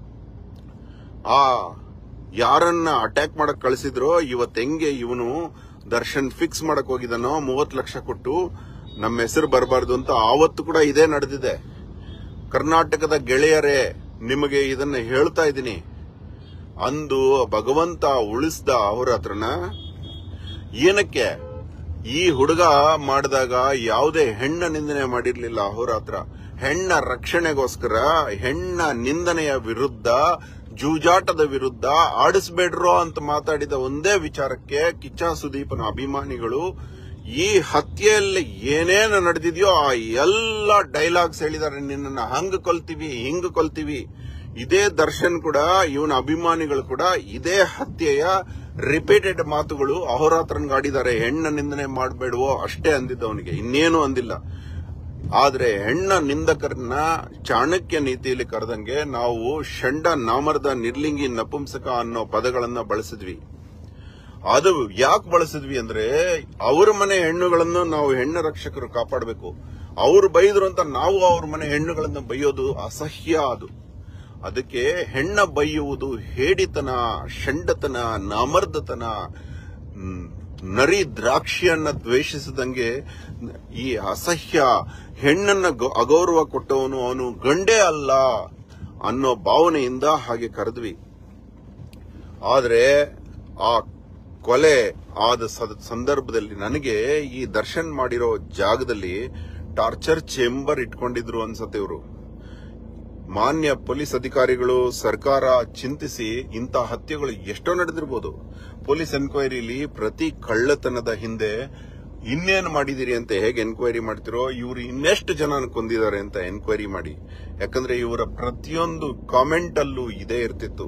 ಆ ಯಾರನ್ನ ಅಟ್ಯಾಕ್ ಮಾಡಕ್ ಕಳಿಸಿದ್ರೋ ಇವತ್ ಹೆಂಗೆ ಇವನು ದರ್ಶನ್ ಫಿಕ್ಸ್ ಮಾಡಕ್ ಹೋಗಿದಾನೋ ಮೂವತ್ ಲಕ್ಷ ಕೊಟ್ಟು ನಮ್ಮ ಹೆಸರು ಬರಬಾರ್ದು ಅಂತ ಆವತ್ತು ಕೂಡ ಇದೇ ನಡೆದಿದೆ ಕರ್ನಾಟಕದ ಗೆಳೆಯರೇ ನಿಮಗೆ ಇದನ್ನ ಹೇಳ್ತಾ ಇದ್ದೀನಿ ಅಂದು ಭಗವಂತ ಉಳಿಸ್ದ ಅವ್ರ ಹತ್ರನ ಏನಕ್ಕೆ ಈ ಹುಡುಗ ಮಾಡಿದಾಗ ಯಾವುದೇ ಹೆಣ್ಣ ನಿಂದನೆ ಮಾಡಿರ್ಲಿಲ್ಲ ಅಹೋರಾತ್ರ ಹೆಣ್ಣ ರಕ್ಷಣೆಗೋಸ್ಕರ ಹೆಣ್ಣ ನಿಂದನೆಯ ವಿರುದ್ಧ ಜೂಜಾಟದ ವಿರುದ್ಧ ಆಡಿಸ್ಬೇಡ್ರೋ ಅಂತ ಮಾತಾಡಿದ ಒಂದೇ ವಿಚಾರಕ್ಕೆ ಕಿಚ್ಚ ಸುದೀಪನ ಅಭಿಮಾನಿಗಳು ಈ ಹತ್ಯೆಯಲ್ಲಿ ಏನೇನು ನಡೆದಿದೆಯೋ ಆ ಎಲ್ಲ ಡೈಲಾಗ್ಸ್ ಹೇಳಿದ್ದಾರೆ ನಿನ್ನನ್ನ ಹಂಗ್ ಕೊಲ್ತೀವಿ ಹಿಂಗ್ ಕೊಲ್ತೀವಿ ಇದೇ ದರ್ಶನ್ ಕೂಡ ಇವನ ಅಭಿಮಾನಿಗಳು ಕೂಡ ಇದೇ ಹತ್ಯೆಯ ರಿಪೀಟೆಡ್ ಮಾತುಗಳು ಅಹೋರಾತ್ರನ್ಗೆ ಆಡಿದ್ದಾರೆ ಹೆಣ್ಣ ನಿಂದನೆ ಮಾಡಬೇಡವೋ ಅಷ್ಟೇ ಅಂದಿದ್ದ ಅವನಿಗೆ ಇನ್ನೇನು ಅಂದಿಲ್ಲ ಆದ್ರೆ ಹೆಣ್ಣ ನಿಂದಕರನ್ನ ಚಾಣಕ್ಯ ನೀತಿಯಲ್ಲಿ ಕರೆದಂಗೆ ನಾವು ಷಂಡ ನಾಮರ್ದ ನಿರ್ಲಿಂಗಿ ನಪುಂಸಕ ಅನ್ನೋ ಪದಗಳನ್ನ ಬಳಸಿದ್ವಿ ಅದು ಯಾಕೆ ಬಳಸಿದ್ವಿ ಅಂದ್ರೆ ಅವ್ರ ಮನೆ ಹೆಣ್ಣುಗಳನ್ನು ನಾವು ಹೆಣ್ಣು ರಕ್ಷಕರು ಕಾಪಾಡಬೇಕು ಅವ್ರು ಬೈದ್ರು ಅಂತ ನಾವು ಅವ್ರ ಮನೆ ಹೆಣ್ಣುಗಳನ್ನು ಬೈಯೋದು ಅಸಹ್ಯ ಅದು ಅದಕ್ಕೆ ಹೆಣ್ಣ ಬೈಯುವುದು ಹೇಡಿತನ ಷಂಡತನ ನಾಮರ್ದತನ ಮ್, ನರಿ ದ್ರಾಕ್ಷಿಯನ್ನ ದ್ವೇಷಿಸದಂಗೆ ಈ ಅಸಹ್ಯ ಹೆಣ್ಣನ್ನ ಗೌ- ಅಗೌರವ ಕೊಟ್ಟವನು ಅವನು ಗಂಡೇ ಅಲ್ಲ ಅನ್ನೋ ಭಾವನೆಯಿಂದ ಹಾಗೆ ಕರೆದ್ವಿ ಆದ್ರೆ ಆ ಕೊಲೆ ಆದ ಸದ- ಸಂದರ್ಭದಲ್ಲಿ ನನಗೆ ಈ ದರ್ಶನ್ ಮಾಡಿರೋ ಜಾಗದಲ್ಲಿ ಟಾರ್ಚರ್ ಚೇಂಬರ್ ಇಟ್ಕೊಂಡಿದ್ರು ಅನ್ಸತ್ತೆ ಇವರು ಮಾನ್ಯ ಪೊಲೀಸ್ ಅಧಿಕಾರಿಗಳು ಸರ್ಕಾರ ಚಿಂತಿಸಿ ಇಂಥ ಹತ್ಯೆಗಳು ಎಷ್ಟೋ ನಡೆದಿರ್ಬೋದು ಪೊಲೀಸ್ ಎನ್ಕ್ವೈರಿಲಿ ಪ್ರತಿ ಕಳ್ಳತನದ ಹಿಂದೆ ಇನ್ನೇನು ಮಾಡಿದಿರಿ ಅಂತ ಹೇಗೆ ಎನ್ಕ್ವೈರಿ ಮಾಡ್ತಿರೋ ಇವರು ಇನ್ನೆಷ್ಟು ಜನ ಕೊಂದಿದ್ದಾರೆ ಅಂತ ಎನ್ಕ್ವೈರಿ ಮಾಡಿ ಯಾಕಂದ್ರೆ ಇವರ ಪ್ರತಿಯೊಂದು ಕಾಮೆಂಟ್ ಅಲ್ಲೂ ಇದೇ ಇರ್ತಿತ್ತು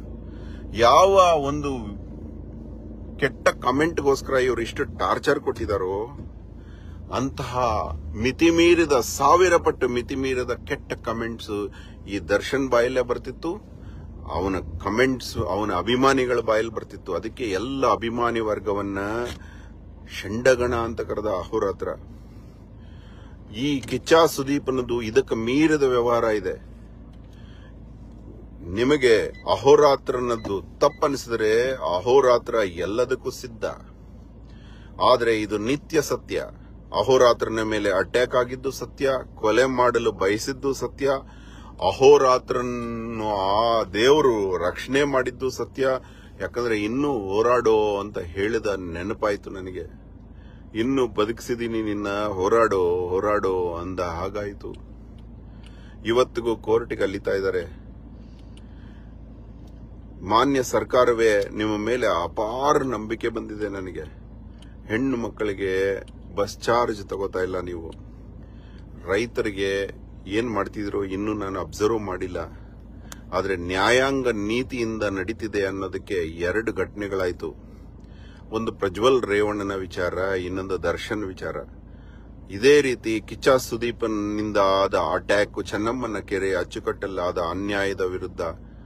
ಯಾವ ಒಂದು ಕೆಟ್ಟ ಕಮೆಂಟ್ಗೋಸ್ಕರ ಇವರು ಇಷ್ಟು ಟಾರ್ಚರ್ ಕೊಟ್ಟಿದಾರೋ ಅಂತಹ ಮಿತಿಮೀರಿದ ಸಾವಿರ ಪಟ್ಟು ಮಿತಿಮೀರಿದ ಕೆಟ್ಟ ಕಮೆಂಟ್ಸ್ ಈ ದರ್ಶನ್ ಬಾಯಲ್ಲೇ ಬರ್ತಿತ್ತು ಅವನ ಕಮೆಂಟ್ಸ್ ಅವನ ಅಭಿಮಾನಿಗಳ ಬಾಯಲ್ಲಿ ಬರ್ತಿತ್ತು ಅದಕ್ಕೆ ಎಲ್ಲ ಅಭಿಮಾನಿ ವರ್ಗವನ್ನ ಷಂಡಗಣ ಅಂತ ಕರೆದ ಅಹೋರಾತ್ರ ಈ ಕಿಚ್ಚ ಸುದೀಪನದು ಇದಕ್ಕೆ ಮೀರಿದ ವ್ಯವಹಾರ ಇದೆ ನಿಮಗೆ ಅಹೋರಾತ್ರನದ್ದು ತಪ್ಪನಿಸಿದರೆ ಅಹೋರಾತ್ರ ಎಲ್ಲದಕ್ಕೂ ಸಿದ್ಧ ಆದರೆ ಇದು ನಿತ್ಯ ಸತ್ಯ ಅಹೋರಾತ್ರನ ಮೇಲೆ ಅಟ್ಯಾಕ್ ಆಗಿದ್ದು ಸತ್ಯ ಕೊಲೆ ಮಾಡಲು ಬಯಸಿದ್ದು ಸತ್ಯ ಅಹೋರಾತ್ರನ್ನು ಆ ದೇವರು ರಕ್ಷಣೆ ಮಾಡಿದ್ದು ಸತ್ಯ ಯಾಕಂದ್ರೆ ಇನ್ನೂ ಹೋರಾಡೋ ಅಂತ ಹೇಳಿದ ನೆನಪಾಯ್ತು ನನಗೆ ಇನ್ನು ಬದುಕಿಸಿದೀನಿ ನಿನ್ನ ಹೋರಾಡೋ ಹೋರಾಡೋ ಅಂದ ಹಾಗಾಯಿತು ಇವತ್ತಿಗೂ ಕೋರ್ಟಿಗೆ ಅಲ್ಲಿತಾ ಇದ್ದಾರೆ ಮಾನ್ಯ ಸರ್ಕಾರವೇ ನಿಮ್ಮ ಮೇಲೆ ಅಪಾರ ನಂಬಿಕೆ ಬಂದಿದೆ ನನಗೆ ಹೆಣ್ಣು ಮಕ್ಕಳಿಗೆ ಬಸ್ ಚಾರ್ಜ್ ತಗೋತಾ ಇಲ್ಲ ನೀವು ರೈತರಿಗೆ ಏನ್ ಮಾಡ್ತಿದ್ರು ಇನ್ನೂ ನಾನು ಅಬ್ಸರ್ವ್ ಮಾಡಿಲ್ಲ ಆದ್ರೆ ನ್ಯಾಯಾಂಗ ನೀತಿಯಿಂದ ನಡೀತಿದೆ ಅನ್ನೋದಕ್ಕೆ ಎರಡು ಘಟನೆಗಳಾಯ್ತು ಒಂದು ಪ್ರಜ್ವಲ್ ರೇವಣ್ಣನ ವಿಚಾರ ಇನ್ನೊಂದು ದರ್ಶನ್ ವಿಚಾರ ಇದೇ ರೀತಿ ಕಿಚ್ಚ ಸುದೀಪನ್ನಿಂದ ಆದ ಅಟ್ಯಾಕ್ ಚೆನ್ನಮ್ಮನ ಕೆರೆ ಅಚ್ಚುಕಟ್ಟಲ್ಲಾದ ಅನ್ಯಾಯದ ವಿರುದ್ಧ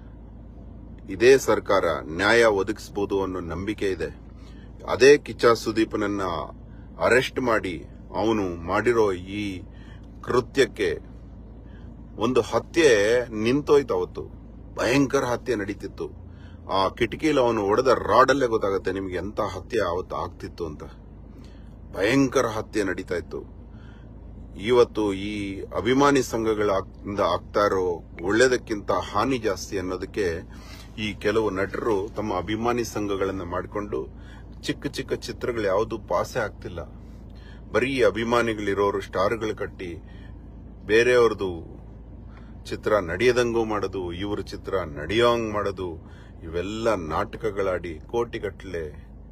ಇದೇ ಸರ್ಕಾರ ನ್ಯಾಯ ಒದಗಿಸಬಹುದು ಅನ್ನೋ ನಂಬಿಕೆ ಇದೆ ಅದೇ ಕಿಚ್ಚ ಸುದೀಪನನ್ನ ಅರೆಸ್ಟ್ ಮಾಡಿ ಅವನು ಮಾಡಿರೋ ಈ ಕೃತ್ಯಕ್ಕೆ ಒಂದು ಹತ್ಯೆ ನಿಂತೋಯ್ತು ಅವತ್ತು ಭಯಂಕರ ಹತ್ಯೆ ನಡೀತಿತ್ತು ಆ ಕಿಟಕಿಯಲ್ಲಿ ಅವನು ಹೊಡೆದ ರಾಡಲ್ಲೇ ಗೊತ್ತಾಗುತ್ತೆ ನಿಮ್ಗೆ ಎಂತ ಹತ್ಯೆ ಅವತ್ತು ಆಗ್ತಿತ್ತು ಅಂತ ಭಯಂಕರ ಹತ್ಯೆ ನಡೀತಾ ಇತ್ತು ಇವತ್ತು ಈ ಅಭಿಮಾನಿ ಸಂಘಗಳಿಂದ ಆಗ್ತಾ ಇರೋ ಒಳ್ಳೇದಕ್ಕಿಂತ ಹಾನಿ ಜಾಸ್ತಿ ಅನ್ನೋದಕ್ಕೆ ಈ ಕೆಲವು ನಟರು ತಮ್ಮ ಅಭಿಮಾನಿ ಸಂಘಗಳನ್ನ ಮಾಡಿಕೊಂಡು ಚಿಕ್ಕ ಚಿಕ್ಕ ಚಿತ್ರಗಳು ಯಾವುದು ಪಾಸೆ ಆಗ್ತಿಲ್ಲ ಬರೀ ಅಭಿಮಾನಿಗಳಿರೋರು ಸ್ಟಾರ್ಗಳು ಕಟ್ಟಿ ಬೇರೆಯವ್ರದ್ದು ಚಿತ್ರ ನಡೆಯದಂಗೂ ಮಾಡೋದು ಇವ್ರ ಚಿತ್ರ ನಡೆಯೋಂಗ್ ಮಾಡೋದು ಇವೆಲ್ಲ ನಾಟಕಗಳಾಡಿ ಕೋಟಿಗಟ್ಲೆ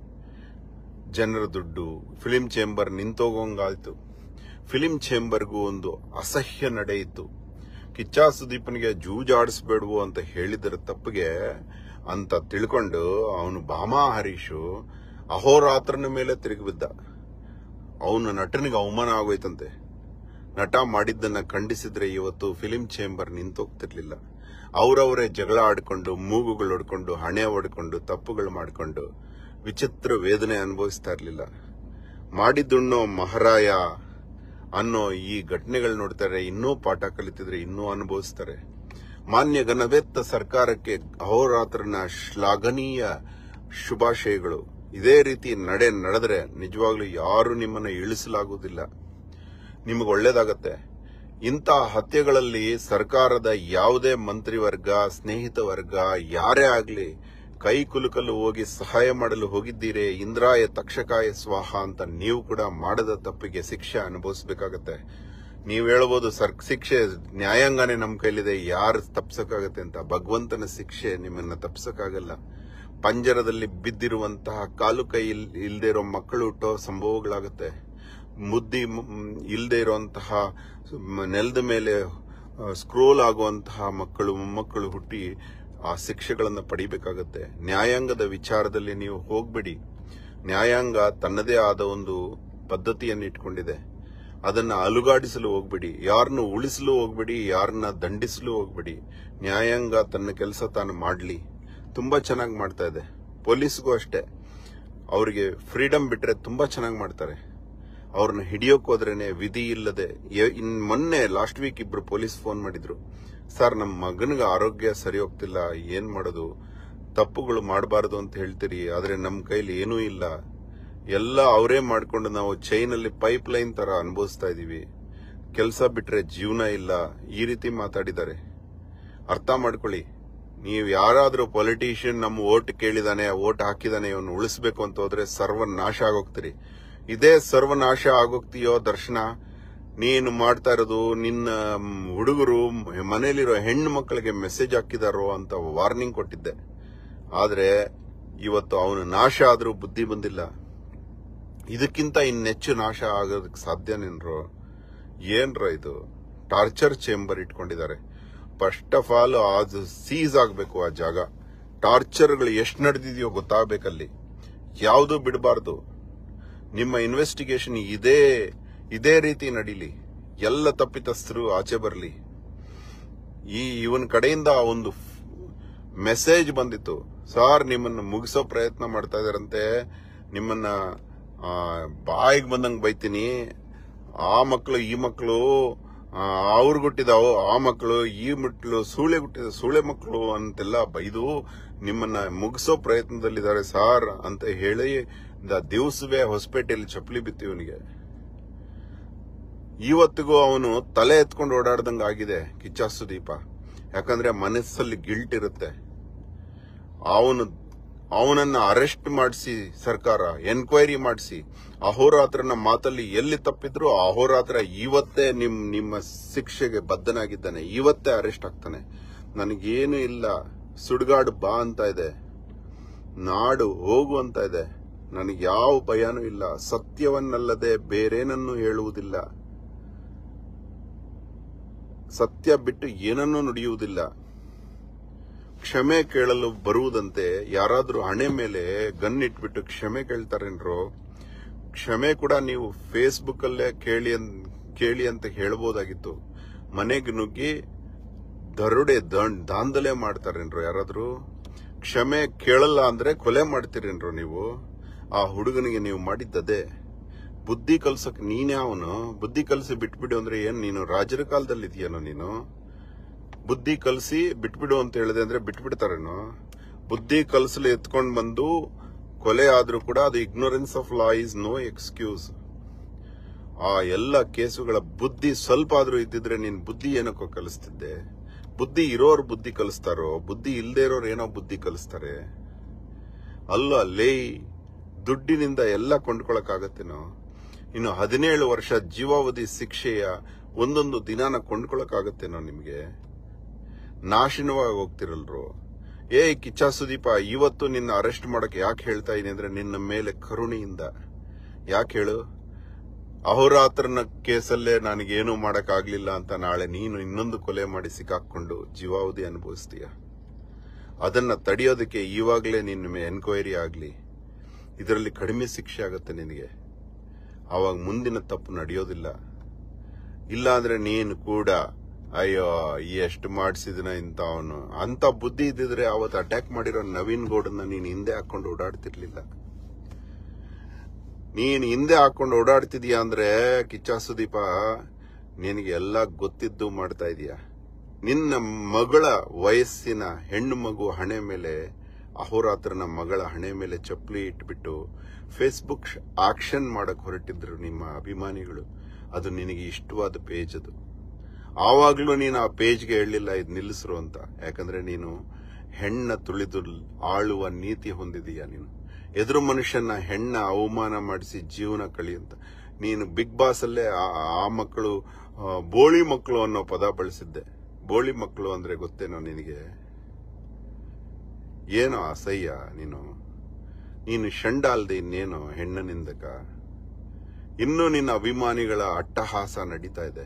ಜನರ ದುಡ್ಡು ಫಿಲಿಂ ಚೇಂಬರ್ ನಿಂತೋಗೋಂಗಾಯ್ತು ಫಿಲಿಂ ಚೇಂಬರ್ಗೂ ಒಂದು ಅಸಹ್ಯ ನಡೆ ಇತ್ತು ಕಿಚ್ಚ ಸುದೀಪನಿಗೆ ಜೂಜಾಡಿಸ್ಬೇಡ್ವು ಅಂತ ಹೇಳಿದರ ತಪ್ಪಿಗೆ ಅಂತ ತಿಳ್ಕೊಂಡು ಅವನು ಭಾಮಾ ಹರೀಶು ಅಹೋರಾತ್ರನ ಮೇಲೆ ತಿರುಗಿಬಿದ್ದ ಅವನ ನಟನಿಗೆ ಅವಮಾನ ಆಗೋಯ್ತಂತೆ ನಟ ಮಾಡಿದ್ದನ್ನ ಖಂಡಿಸಿದ್ರೆ ಇವತ್ತು ಫಿಲಿಂ ಚೇಂಬರ್ ನಿಂತೋಗ್ತಿರ್ಲಿಲ್ಲ ಅವರವರೇ ಜಗಳ ಆಡ್ಕೊಂಡು ಮೂಗುಗಳು ಹೊಡ್ಕೊಂಡು ಹಣೆ ಹೊಡ್ಕೊಂಡು ತಪ್ಪುಗಳು ಮಾಡ್ಕೊಂಡು ವಿಚಿತ್ರ ವೇದನೆ ಅನುಭವಿಸ್ತಾ ಇರ್ಲಿಲ್ಲ ಮಾಡಿದ್ದುಣ್ಣೋ ಮಹಾರಾಯ ಅನ್ನೋ ಈ ಘಟನೆಗಳು ನೋಡ್ತಾರೆ ಇನ್ನೂ ಪಾಠ ಕಲಿತಿದ್ರೆ ಇನ್ನೂ ಅನುಭವಿಸ್ತಾರೆ ಮಾನ್ಯ ಘನವೆತ್ತ ಸರ್ಕಾರಕ್ಕೆ ಅಹೋರಾತ್ರನ ಶ್ಲಾಘನೀಯ ಶುಭಾಶಯಗಳು ಇದೇ ರೀತಿ ನಡೆ ನಡೆದ್ರೆ ನಿಜವಾಗ್ಲೂ ಯಾರು ನಿಮ್ಮನ್ನ ಇಳಿಸಲಾಗುವುದಿಲ್ಲ ನಿಮಗೆ ಒಳ್ಳೇದಾಗತ್ತೆ ಇಂಥ ಹತ್ಯೆಗಳಲ್ಲಿ ಸರ್ಕಾರದ ಯಾವುದೇ ಮಂತ್ರಿವರ್ಗ ಸ್ನೇಹಿತ ವರ್ಗ ಯಾರೇ ಆಗ್ಲಿ ಕೈ ಕುಲುಕಲು ಹೋಗಿ ಸಹಾಯ ಮಾಡಲು ಹೋಗಿದ್ದೀರಿ ಇಂದ್ರಾಯ ತಕ್ಷಕಾಯ ಸ್ವಾಹ ಅಂತ ನೀವು ಕೂಡ ಮಾಡದ ತಪ್ಪಿಗೆ ಶಿಕ್ಷೆ ಅನುಭವಿಸಬೇಕಾಗತ್ತೆ ನೀವು ಹೇಳ್ಬೋದು ಸರ್ ಶಿಕ್ಷೆ ನ್ಯಾಯಾಂಗನೇ ನಮ್ಮ ಕೈಲಿದೆ ಯಾರು ತಪ್ಸಕ್ಕಾಗತ್ತೆ ಅಂತ ಭಗವಂತನ ಶಿಕ್ಷೆ ನಿಮ್ಮನ್ನ ತಪ್ಸಕ್ಕಾಗಲ್ಲ ಪಂಜರದಲ್ಲಿ ಬಿದ್ದಿರುವಂತಹ ಕಾಲು ಕೈ ಇಲ್- ಇಲ್ದೇ ಇರೋ ಮಕ್ಕಳು ಹುಟ್ಟೋ ಸಂಭವಗಳಾಗುತ್ತೆ ಮುದ್ದಿ ಮ್- ಇಲ್ದೇ ಇರುವಂತಹ ಮ್- ನೆಲದ ಮೇಲೆ ಸ್ಕ್ರೋಲ್ ಆಗುವಂತಹ ಮಕ್ಕಳು ಮೊಮ್ಮಕ್ಕಳು ಹುಟ್ಟಿ ಆ ಶಿಕ್ಷೆಗಳನ್ನು ಪಡಿಬೇಕಾಗತ್ತೆ ನ್ಯಾಯಾಂಗದ ವಿಚಾರದಲ್ಲಿ ನೀವು ಹೋಗ್ಬೇಡಿ ನ್ಯಾಯಾಂಗ ತನ್ನದೇ ಆದ ಒಂದು ಪದ್ಧತಿಯನ್ನು ಇಟ್ಕೊಂಡಿದೆ ಅದನ್ನ ಅಲುಗಾಡಿಸಲು ಹೋಗ್ಬೇಡಿ ಯಾರನ್ನು ಉಳಿಸಲು ಹೋಗ್ಬೇಡಿ ಯಾರನ್ನ ದಂಡಿಸಲು ಹೋಗ್ಬೇಡಿ ನ್ಯಾಯಾಂಗ ತನ್ನ ಕೆಲಸ ತಾನು ಮಾಡ್ಲಿ ತುಂಬಾ ಚೆನ್ನಾಗಿ ಮಾಡ್ತಾ ಇದೆ ಪೊಲೀಸ್ಗೂ ಅಷ್ಟೇ ಅವರಿಗೆ ಫ್ರೀಡಮ್ ಬಿಟ್ರೆ ತುಂಬಾ ಚೆನ್ನಾಗಿ ಮಾಡ್ತಾರೆ ಅವ್ರನ್ನ ಹಿಡಿಯೋಕ್ ಹೋದ್ರೇನೆ ವಿಧಿ ಇಲ್ಲದೆ ಯ- ಇನ್ ಮೊನ್ನೆ ಲಾಸ್ಟ್ ವೀಕ್ ಇಬ್ರು ಪೊಲೀಸ್ ಫೋನ್ ಮಾಡಿದ್ರು ಸರ್ ನಮ್ಮ ಮಗನಿಗೆ ಆರೋಗ್ಯ ಸರಿ ಹೋಗ್ತಿಲ್ಲ ಏನ್ ಮಾಡೋದು ತಪ್ಪುಗಳು ಮಾಡಬಾರದು ಅಂತ ಹೇಳ್ತೀರಿ ಆದ್ರೆ ನಮ್ಮ ಕೈಲಿ ಏನೂ ಇಲ್ಲ ಎಲ್ಲ ಅವರೇ ಮಾಡ್ಕೊಂಡು ನಾವು ಚೈನಲ್ಲಿ ಪೈಪ್ ಲೈನ್ ತರ ಅನುಭವಿಸ್ತಾ ಇದೀವಿ ಕೆಲಸ ಬಿಟ್ರೆ ಜೀವನ ಇಲ್ಲ ಈ ರೀತಿ ಮಾತಾಡಿದ್ದಾರೆ ಅರ್ಥ ಮಾಡ್ಕೊಳ್ಳಿ ನೀವು ಯಾರಾದ್ರೂ ಪೊಲಿಟಿಷಿಯನ್ ನಮ್ಮ ಓಟ್ ಕೇಳಿದಾನೆ ಓಟ್ ಹಾಕಿದಾನೆ ಇವನು ಉಳಿಸ್ಬೇಕು ಅಂತ ಹೋದ್ರೆ ಸರ್ವನಾಶ ಆಗೋಗ್ತೀರಿ ಇದೇ ಸರ್ವನಾಶ ಆಗೋಗ್ತೀಯೋ ದರ್ಶನ ನೀನು ಮಾಡ್ತಾ ಇರೋದು ನಿನ್ನ ಹುಡುಗರು ಮನೆಯಲ್ಲಿರೋ ಹೆಣ್ಣು ಮಕ್ಕಳಿಗೆ ಮೆಸೇಜ್ ಹಾಕಿದಾರೋ ಅಂತ ವಾರ್ನಿಂಗ್ ಕೊಟ್ಟಿದ್ದೆ ಆದ್ರೆ ಇವತ್ತು ಅವನು ನಾಶ ಆದ್ರೂ ಬುದ್ಧಿ ಬಂದಿಲ್ಲ ಇದಕ್ಕಿಂತ ಇನ್ನೆಚ್ಚು ನಾಶ ಆಗೋದಕ್ಕೆ ಸಾಧ್ಯನೇನ್ರೋ ಏನ್ರ ಇದು ಟಾರ್ಚರ್ ಚೇಂಬರ್ ಇಟ್ಕೊಂಡಿದ್ದಾರೆ ಫಸ್ಟ್ ಆಫ್ ಆಲ್ ಅದು ಸೀಸ್ ಆಗಬೇಕು ಆ ಜಾಗ ಟಾರ್ಚರ್ಗಳು ಎಷ್ಟು ನಡೆದಿದೆಯೋ ಗೊತ್ತಾಗಬೇಕಲ್ಲಿ ಯಾವುದು ಬಿಡಬಾರ್ದು ನಿಮ್ಮ ಇನ್ವೆಸ್ಟಿಗೇಷನ್ ಇದೇ ಇದೇ ರೀತಿ ನಡೀಲಿ ಎಲ್ಲ ತಪ್ಪಿತಸ್ಥರು ಆಚೆ ಬರಲಿ ಈ ಇವನ್ ಕಡೆಯಿಂದ ಒಂದು ಮೆಸೇಜ್ ಬಂದಿತ್ತು ಸಾರ್ ನಿಮ್ಮನ್ನ ಮುಗಿಸೋ ಪ್ರಯತ್ನ ಮಾಡ್ತಾ ಇದಾರಂತೆ ನಿಮ್ಮನ್ನ ಬಾಯಿಗೆ ಬಂದಂಗೆ ಬೈತೀನಿ ಆ ಮಕ್ಕಳು ಈ ಮಕ್ಕಳು ಅವ್ರು ಹುಟ್ಟಿದ ಆ ಮಕ್ಕಳು ಈ ಮಕ್ಕಳು ಸೂಳೆ ಹುಟ್ಟಿದ ಸೂಳೆ ಮಕ್ಕಳು ಅಂತೆಲ್ಲ ಬೈದು ನಿಮ್ಮನ್ನ ಮುಗಿಸೋ ಪ್ರಯತ್ನದಲ್ಲಿದ್ದಾರೆ ಸಾರ್ ಅಂತ ಹೇಳಿ ದ ದಿವಸವೇ ಹೊಸಪೇಟೆಯಲ್ಲಿ ಚಪ್ಪಲಿ ಬಿತ್ತು ಇವನಿಗೆ ಇವತ್ತಿಗೂ ಅವನು ತಲೆ ಎತ್ಕೊಂಡು ಓಡಾಡ್ದಂಗ ಆಗಿದೆ ಕಿಚ್ಚ ಸುದೀಪ ಯಾಕಂದ್ರೆ ಮನಸ್ಸಲ್ಲಿ ಗಿಲ್ಟ್ ಇರುತ್ತೆ ಅವನು ಅವನನ್ನ ಅರೆಸ್ಟ್ ಮಾಡಿಸಿ ಸರ್ಕಾರ ಎನ್ಕ್ವೈರಿ ಮಾಡಿಸಿ ಅಹೋರಾತ್ರನ ಮಾತಲ್ಲಿ ಎಲ್ಲಿ ತಪ್ಪಿದ್ರು ಅಹೋರಾತ್ರ ಇವತ್ತೇ ನಿಮ್ ನಿಮ್ಮ ಶಿಕ್ಷೆಗೆ ಬದ್ಧನಾಗಿದ್ದಾನೆ ಇವತ್ತೇ ಅರೆಸ್ಟ್ ಆಗ್ತಾನೆ ನನಗೇನು ಇಲ್ಲ ಸುಡ್ಗಾಡು ಬಾ ಅಂತ ಇದೆ ನಾಡು ಹೋಗು ಅಂತ ಇದೆ ನನಗೆ ಯಾವ ಭಯನೂ ಇಲ್ಲ ಸತ್ಯವನ್ನಲ್ಲದೆ ಬೇರೇನನ್ನು ಹೇಳುವುದಿಲ್ಲ ಸತ್ಯ ಬಿಟ್ಟು ಏನನ್ನೂ ನುಡಿಯುವುದಿಲ್ಲ ಕ್ಷಮೆ ಕೇಳಲು ಬರುವುದಂತೆ ಯಾರಾದ್ರೂ ಹಣೆ ಮೇಲೆ ಗನ್ ಇಟ್ಬಿಟ್ಟು ಕ್ಷಮೆ ಕೇಳ್ತಾರೇನ್ರೋ ಕ್ಷಮೆ ಕೂಡ ನೀವು ಫೇಸ್ಬುಕ್ ಅಲ್ಲೇ ಕೇಳಿ ಅನ್- ಕೇಳಿ ಅಂತ ಹೇಳ್ಬೋದಾಗಿತ್ತು ಮನೆಗೆ ನುಗ್ಗಿ ದರೋಡೆ ದಂಡ್ ದಾಂಧಲೆ ಮಾಡ್ತಾರೇನ್ರೋ ಯಾರಾದ್ರೂ ಕ್ಷಮೆ ಕೇಳಲ್ಲ ಅಂದ್ರೆ ಕೊಲೆ ಮಾಡ್ತೀರೇನ್ರೋ ನೀವು ಆ ಹುಡುಗನಿಗೆ ನೀವು ಮಾಡಿದ್ದದೇ ಬುದ್ಧಿ ಕಲ್ಸಕ್ ನೀನೇ ಅವನು ಬುದ್ಧಿ ಕಲ್ಸಿ ಬಿಟ್ಬಿಡು ಅಂದ್ರೆ ಏನ್ ನೀನು ರಾಜರ ಕಾಲದಲ್ಲಿ ಇದೆಯೇನೋ ನೀನು ಬುದ್ಧಿ ಕಲಿಸಿ ಬಿಟ್ಬಿಡು ಅಂತ ಹೇಳಿದೆ ಅಂದ್ರೆ ಬಿಟ್ಬಿಡ್ತಾರೇನೋ ಬುದ್ಧಿ ಕಲ್ಸಲು ಎತ್ಕೊಂಡ್ ಬಂದು ಕೊಲೆ ಆದ್ರೂ ಕೂಡ ಅದು ignorance of law is no excuse ಆ ಎಲ್ಲ ಕೇಸುಗಳ ಬುದ್ಧಿ ಸ್ವಲ್ಪ ಆದ್ರೂ ಇದ್ದಿದ್ರೆ ನೀನ್ ಬುದ್ಧಿ ಏನಕ್ಕೋ ಕಲಿಸ್ತಿದ್ದೆ ಬುದ್ಧಿ ಇರೋರು ಬುದ್ಧಿ ಕಲಿಸ್ತಾರೋ ಬುದ್ಧಿ ಇಲ್ದೇ ಇರೋರು ಏನೋ ಬುದ್ಧಿ ಕಲಿಸ್ತಾರೆ ಅಲ್ಲ ಲೇ ದುಡ್ಡಿನಿಂದ ಎಲ್ಲ ಕೊಂಡ್ಕೊಳಕ್ಕಾಗತ್ತೇನೋ ಇನ್ನು ಹದಿನೇಳು ವರ್ಷ ಜೀವಾವಧಿ ಶಿಕ್ಷೆಯ ಒಂದೊಂದು ದಿನಾನ ಕೊಂಡ್ಕೊಳಕ್ಕಾಗತ್ತೇನೋ ನಿಮ್ಗೆ ನಾಶನವಾಗಿ ಹೋಗ್ತಿರಲ್ರು ಏ ಕಿಚ್ಚ ಸುದೀಪ ಇವತ್ತು ನಿನ್ನ ಅರೆಸ್ಟ್ ಮಾಡಕ್ ಯಾಕೆ ಹೇಳ್ತಾ ಇದೀನಿ ಅಂದ್ರೆ ನಿನ್ನ ಮೇಲೆ ಕರುಣೆಯಿಂದ ಯಾಕೆ ಹೇಳು ಅಹೋರಾತ್ರನ ಕೇಸಲ್ಲೇ ನನಗೇನು ಮಾಡಕ್ ಆಗ್ಲಿಲ್ಲ ಅಂತ ನಾಳೆ ನೀನು ಇನ್ನೊಂದು ಕೊಲೆ ಮಾಡಿ ಸಿಕ್ಕಾಕೊಂಡು ಜೀವಾವಧಿ ಅನುಭವಿಸ್ತೀಯ ಅದನ್ನ ತಡೆಯೋದಕ್ಕೆ ಇವಾಗಲೇ ನಿನ್ನ ಎನ್ಕ್ವೈರಿ ಆಗ್ಲಿ ಇದರಲ್ಲಿ ಕಡಿಮೆ ಶಿಕ್ಷೆ ಆಗುತ್ತೆ ನಿನಗೆ ಅವಾಗ ಮುಂದಿನ ತಪ್ಪು ನಡೆಯೋದಿಲ್ಲ ಇಲ್ಲ ಅಂದ್ರೆ ನೀನು ಕೂಡ ಅಯ್ಯೋ ಎಷ್ಟು ಮಾಡಿಸಿದನ ಇಂತ ಅವನು ಅಂತ ಬುದ್ಧಿ ಇದ್ದಿದ್ರೆ ಅವತ್ತು ಅಟ್ಯಾಕ್ ಮಾಡಿರೋ ನವೀನ್ ಗೌಡನ್ನ ನೀನು ಹಿಂದೆ ಹಾಕೊಂಡು ಓಡಾಡ್ತಿರ್ಲಿಲ್ಲ ನೀನ್ ಹಿಂದೆ ಹಾಕೊಂಡು ಓಡಾಡ್ತಿದೀಯ ಅಂದ್ರೆ ಕಿಚ್ಚ ಸುದೀಪ ನಿನಗೆ ಎಲ್ಲ ಗೊತ್ತಿದ್ದು ಮಾಡ್ತಾ ಇದೀಯ ನಿನ್ನ ಮಗಳ ವಯಸ್ಸಿನ ಹೆಣ್ಣು ಮಗು ಹಣೆ ಮೇಲೆ ಅಹೋರಾತ್ರನ ಮಗಳ ಹಣೆ ಮೇಲೆ ಚಪ್ಪಲಿ ಇಟ್ಬಿಟ್ಟು ಫೇಸ್ಬುಕ್ ಆಕ್ಷನ್ ಮಾಡಕ್ ಹೊರಟಿದ್ರು ನಿಮ್ಮ ಅಭಿಮಾನಿಗಳು ಅದು ನಿನಗೆ ಇಷ್ಟವಾದ ಪೇಜ್ ಅದು ಆವಾಗ್ಲೂ ನೀನು ಆ ಪೇಜ್ಗೆ ಹೇಳಲಿಲ್ಲ ಇದು ನಿಲ್ಲಿಸ್ರು ಅಂತ ಯಾಕಂದ್ರೆ ನೀನು ಹೆಣ್ಣ ತುಳಿದು ಆಳುವ ನೀತಿ ಹೊಂದಿದೀಯ ನೀನು ಎದುರು ಮನುಷ್ಯನ ಹೆಣ್ಣ ಅವಮಾನ ಮಾಡಿಸಿ ಜೀವನ ಕಳಿಯಂತ ನೀನು ಬಿಗ್ ಬಾಸ್ ಅಲ್ಲೇ ಆ- ಆ ಮಕ್ಕಳು ಆ, ಬೋಳಿ ಮಕ್ಕಳು ಅನ್ನೋ ಪದ ಬಳಸಿದ್ದೆ ಬೋಳಿ ಮಕ್ಕಳು ಅಂದ್ರೆ ಗೊತ್ತೇನೋ ನಿನಗೆ ಏನೋ ಅಸಹ್ಯ ನೀನು ನೀನು ಷಂಡ ಅಲ್ದೆ ಇನ್ನೇನೋ ಹೆಣ್ಣನಿಂದಕ ಇನ್ನೂ ನಿನ್ನ ಅಭಿಮಾನಿಗಳ ಅಟ್ಟಹಾಸ ನಡೀತಾ ಇದೆ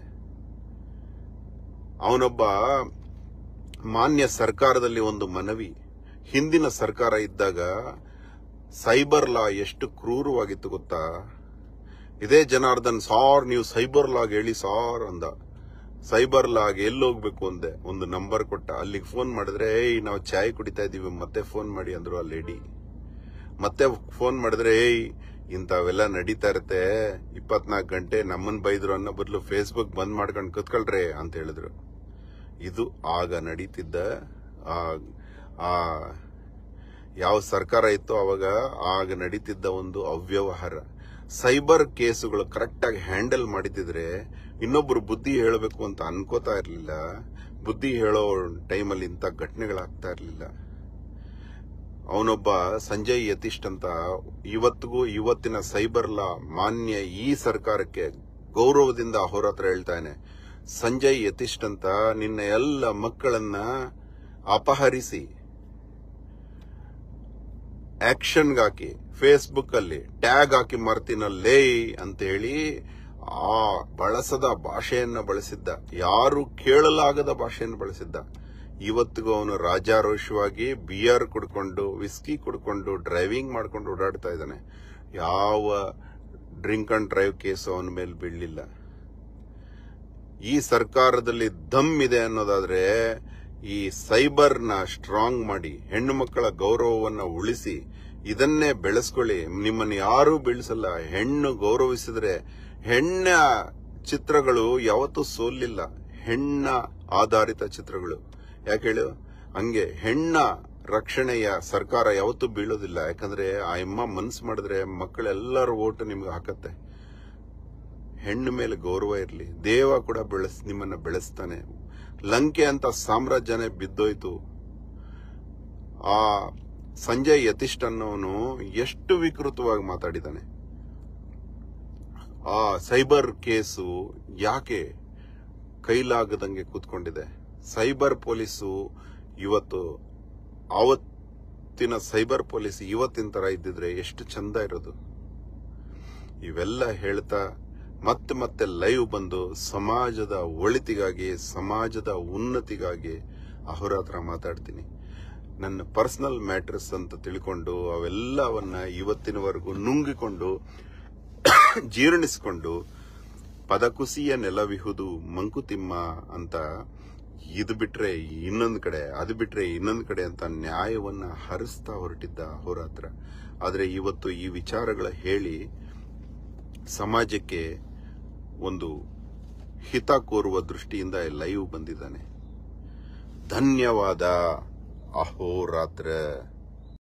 ಅವನೊಬ್ಬ ಮಾನ್ಯ ಸರ್ಕಾರದಲ್ಲಿ ಒಂದು ಮನವಿ ಹಿಂದಿನ ಸರ್ಕಾರ ಇದ್ದಾಗ ಸೈಬರ್ ಲಾ ಎಷ್ಟು ಕ್ರೂರವಾಗಿತ್ತು ಗೊತ್ತಾ ಇದೇ ಜನಾರ್ದನ್ ಸಾರ್ ನೀವು ಸೈಬರ್ ಲಾಗ್ ಹೇಳಿ ಸಾರ್ ಅಂದ ಸೈಬರ್ ಲಾಗ್ ಎಲ್ಲಿ ಹೋಗ್ಬೇಕು ಅಂದೆ ಒಂದು ನಂಬರ್ ಕೊಟ್ಟ ಅಲ್ಲಿಗೆ ಫೋನ್ ಮಾಡಿದ್ರೆ ಏಯ್ ನಾವು ಚಾಯ್ ಕುಡಿತಾ ಇದೀವಿ ಮತ್ತೆ ಫೋನ್ ಮಾಡಿ ಅಂದ್ರು ಆ ಲೇಡಿ ಮತ್ತೆ ಫೋನ್ ಮಾಡಿದ್ರೆ ಏಯ್ ಇಂಥವೆಲ್ಲ ನಡೀತಾ ಇರತ್ತೆ ಇಪ್ಪತ್ನಾಲ್ಕು ಗಂಟೆ ನಮ್ಮನ್ ಬೈದ್ರು ಅನ್ನೋ ಬದಲು ಫೇಸ್ಬುಕ್ ಬಂದ್ ಮಾಡ್ಕೊಂಡು ಕುತ್ಕೊಳ್ರಿ ಅಂತ ಹೇಳಿದ್ರು ಇದು ಆಗ ನಡೀತಿದ್ದ ಆ ಆ ಯಾವ ಸರ್ಕಾರ ಇತ್ತು ಅವಾಗ ಆಗ ನಡೀತಿದ್ದ ಒಂದು ಅವ್ಯವಹಾರ ಸೈಬರ್ ಕೇಸುಗಳು ಕರೆಕ್ಟ್ ಆಗಿ ಹ್ಯಾಂಡಲ್ ಮಾಡಿದ್ರೆ ಇನ್ನೊಬ್ರು ಬುದ್ಧಿ ಹೇಳಬೇಕು ಅಂತ ಅನ್ಕೋತಾ ಇರ್ಲಿಲ್ಲ ಬುದ್ಧಿ ಹೇಳೋ ಟೈಮಲ್ಲಿ ಇಂಥ ಘಟನೆಗಳಾಗ್ತಾ ಇರ್ಲಿಲ್ಲ ಅವನೊಬ್ಬ ಸಂಜಯ್ ಯತೀಶ್ ಅಂತ ಇವತ್ತಿಗೂ ಇವತ್ತಿನ ಸೈಬರ್ ಲಾ ಮಾನ್ಯ ಈ ಸರ್ಕಾರಕ್ಕೆ ಗೌರವದಿಂದ ಅಹೋರಾತ್ರ ಹೇಳ್ತಾನೆ ಸಂಜಯ್ ಯತೀಶ್ ಅಂತ ನಿನ್ನ ಎಲ್ಲ ಮಕ್ಕಳನ್ನ ಅಪಹರಿಸಿ ಆಕ್ಷನ್ಗೆ ಹಾಕಿ ಫೇಸ್ಬುಕ್ ಅಲ್ಲಿ ಟ್ಯಾಗ್ ಹಾಕಿ ಮರ್ತಿನಲ್ಲೇ ಅಂತ ಹೇಳಿ ಆ ಬಳಸದ ಭಾಷೆಯನ್ನ ಬಳಸಿದ್ದ ಯಾರು ಕೇಳಲಾಗದ ಭಾಷೆಯನ್ನು ಬಳಸಿದ್ದ ಇವತ್ತಿಗೂ ಅವನು ರಾಜಾರೋಷವಾಗಿ ಬಿಯರ್ ಕುಡ್ಕೊಂಡು ವಿಸ್ಕಿ ಕುಡ್ಕೊಂಡು ಡ್ರೈವಿಂಗ್ ಮಾಡ್ಕೊಂಡು ಓಡಾಡ್ತಾ ಇದ್ದಾನೆ ಯಾವ ಡ್ರಿಂಕ್ ಅಂಡ್ ಡ್ರೈವ್ ಕೇಸು ಅವನ ಮೇಲೆ ಬೀಳಲಿಲ್ಲ ಈ ಸರ್ಕಾರದಲ್ಲಿ ದಮ್ ಇದೆ ಅನ್ನೋದಾದ್ರೆ ಈ ಸೈಬರ್ನ ಸ್ಟ್ರಾಂಗ್ ಮಾಡಿ ಹೆಣ್ಣು ಮಕ್ಕಳ ಗೌರವವನ್ನ ಉಳಿಸಿ ಇದನ್ನೇ ಬೆಳೆಸ್ಕೊಳ್ಳಿ ನಿಮ್ಮನ್ನ ಯಾರೂ ಬೀಳಿಸಲ್ಲ ಹೆಣ್ಣು ಗೌರವಿಸಿದ್ರೆ ಹೆಣ್ಣ ಚಿತ್ರಗಳು ಯಾವತ್ತೂ ಸೋಲಿಲ್ಲ ಹೆಣ್ಣ ಆಧಾರಿತ ಚಿತ್ರಗಳು ಯಾಕೆ ಹೇಳು ಹಂಗೆ ಹೆಣ್ಣ ರಕ್ಷಣೆಯ ಸರ್ಕಾರ ಯಾವತ್ತೂ ಬೀಳೋದಿಲ್ಲ ಯಾಕಂದ್ರೆ ಆ ಅಮ್ಮ ಮನ್ಸು ಮಾಡಿದ್ರೆ ಮಕ್ಕಳೆಲ್ಲರ ಓಟು ನಿಮ್ಗೆ ಹಾಕತ್ತೆ ಹೆಣ್ಣು ಮೇಲೆ ಗೌರವ ಇರಲಿ ದೇವ ಕೂಡ ಬೆಳೆಸ್ ನಿಮ್ಮನ್ನ ಬೆಳೆಸ್ತಾನೆ ಲಂಕೆ ಅಂತ ಸಾಮ್ರಾಜ್ಯನೇ ಬಿದ್ದೋಯ್ತು ಆ ಸಂಜಯ್ ಯತಿಷ್ಠ ಅನ್ನೋನು ಎಷ್ಟು ವಿಕೃತವಾಗಿ ಮಾತಾಡಿದಾನೆ ಆ ಸೈಬರ್ ಕೇಸು ಯಾಕೆ ಕೈಲಾಗದಂಗೆ ಕೂತ್ಕೊಂಡಿದೆ ಸೈಬರ್ ಪೊಲೀಸು ಇವತ್ತು ಆವತ್ತಿನ ಸೈಬರ್ ಪೊಲೀಸ್ ಇವತ್ತಿನ ತರ ಇದ್ದಿದ್ರೆ ಎಷ್ಟು ಚಂದ ಇರೋದು ಇವೆಲ್ಲ ಹೇಳ್ತಾ ಮತ್ತೆ ಮತ್ತೆ ಲೈವ್ ಬಂದು ಸಮಾಜದ ಒಳಿತಿಗಾಗಿ ಸಮಾಜದ ಉನ್ನತಿಗಾಗಿ ಅಹೋರಾತ್ರ ಮಾತಾಡ್ತೀನಿ ನನ್ನ ಪರ್ಸನಲ್ ಮ್ಯಾಟ್ರಸ್ ಅಂತ ತಿಳ್ಕೊಂಡು ಅವೆಲ್ಲವನ್ನ ಇವತ್ತಿನವರೆಗೂ ನುಂಗಿಕೊಂಡು ಜೀರ್ಣಿಸಿಕೊಂಡು ಪದಕುಸಿಯ ನೆಲವಿಹುದು ಮಂಕುತಿಮ್ಮ ಅಂತ ಇದು ಬಿಟ್ರೆ ಇನ್ನೊಂದು ಕಡೆ ಅದು ಬಿಟ್ರೆ ಇನ್ನೊಂದು ಕಡೆ ಅಂತ ನ್ಯಾಯವನ್ನ ಹರಿಸ್ತಾ ಹೊರಟಿದ್ದ ಅಹೋರಾತ್ರ ಆದ್ರೆ ಇವತ್ತು ಈ ವಿಚಾರಗಳ ಹೇಳಿ ಸಮಾಜಕ್ಕೆ ಒಂದು ಹಿತ ಕೋರುವ ದೃಷ್ಟಿಯಿಂದ ಲೈವ್ ಬಂದಿದ್ದಾನೆ ಧನ್ಯವಾದ ಅಹೋರಾತ್ರ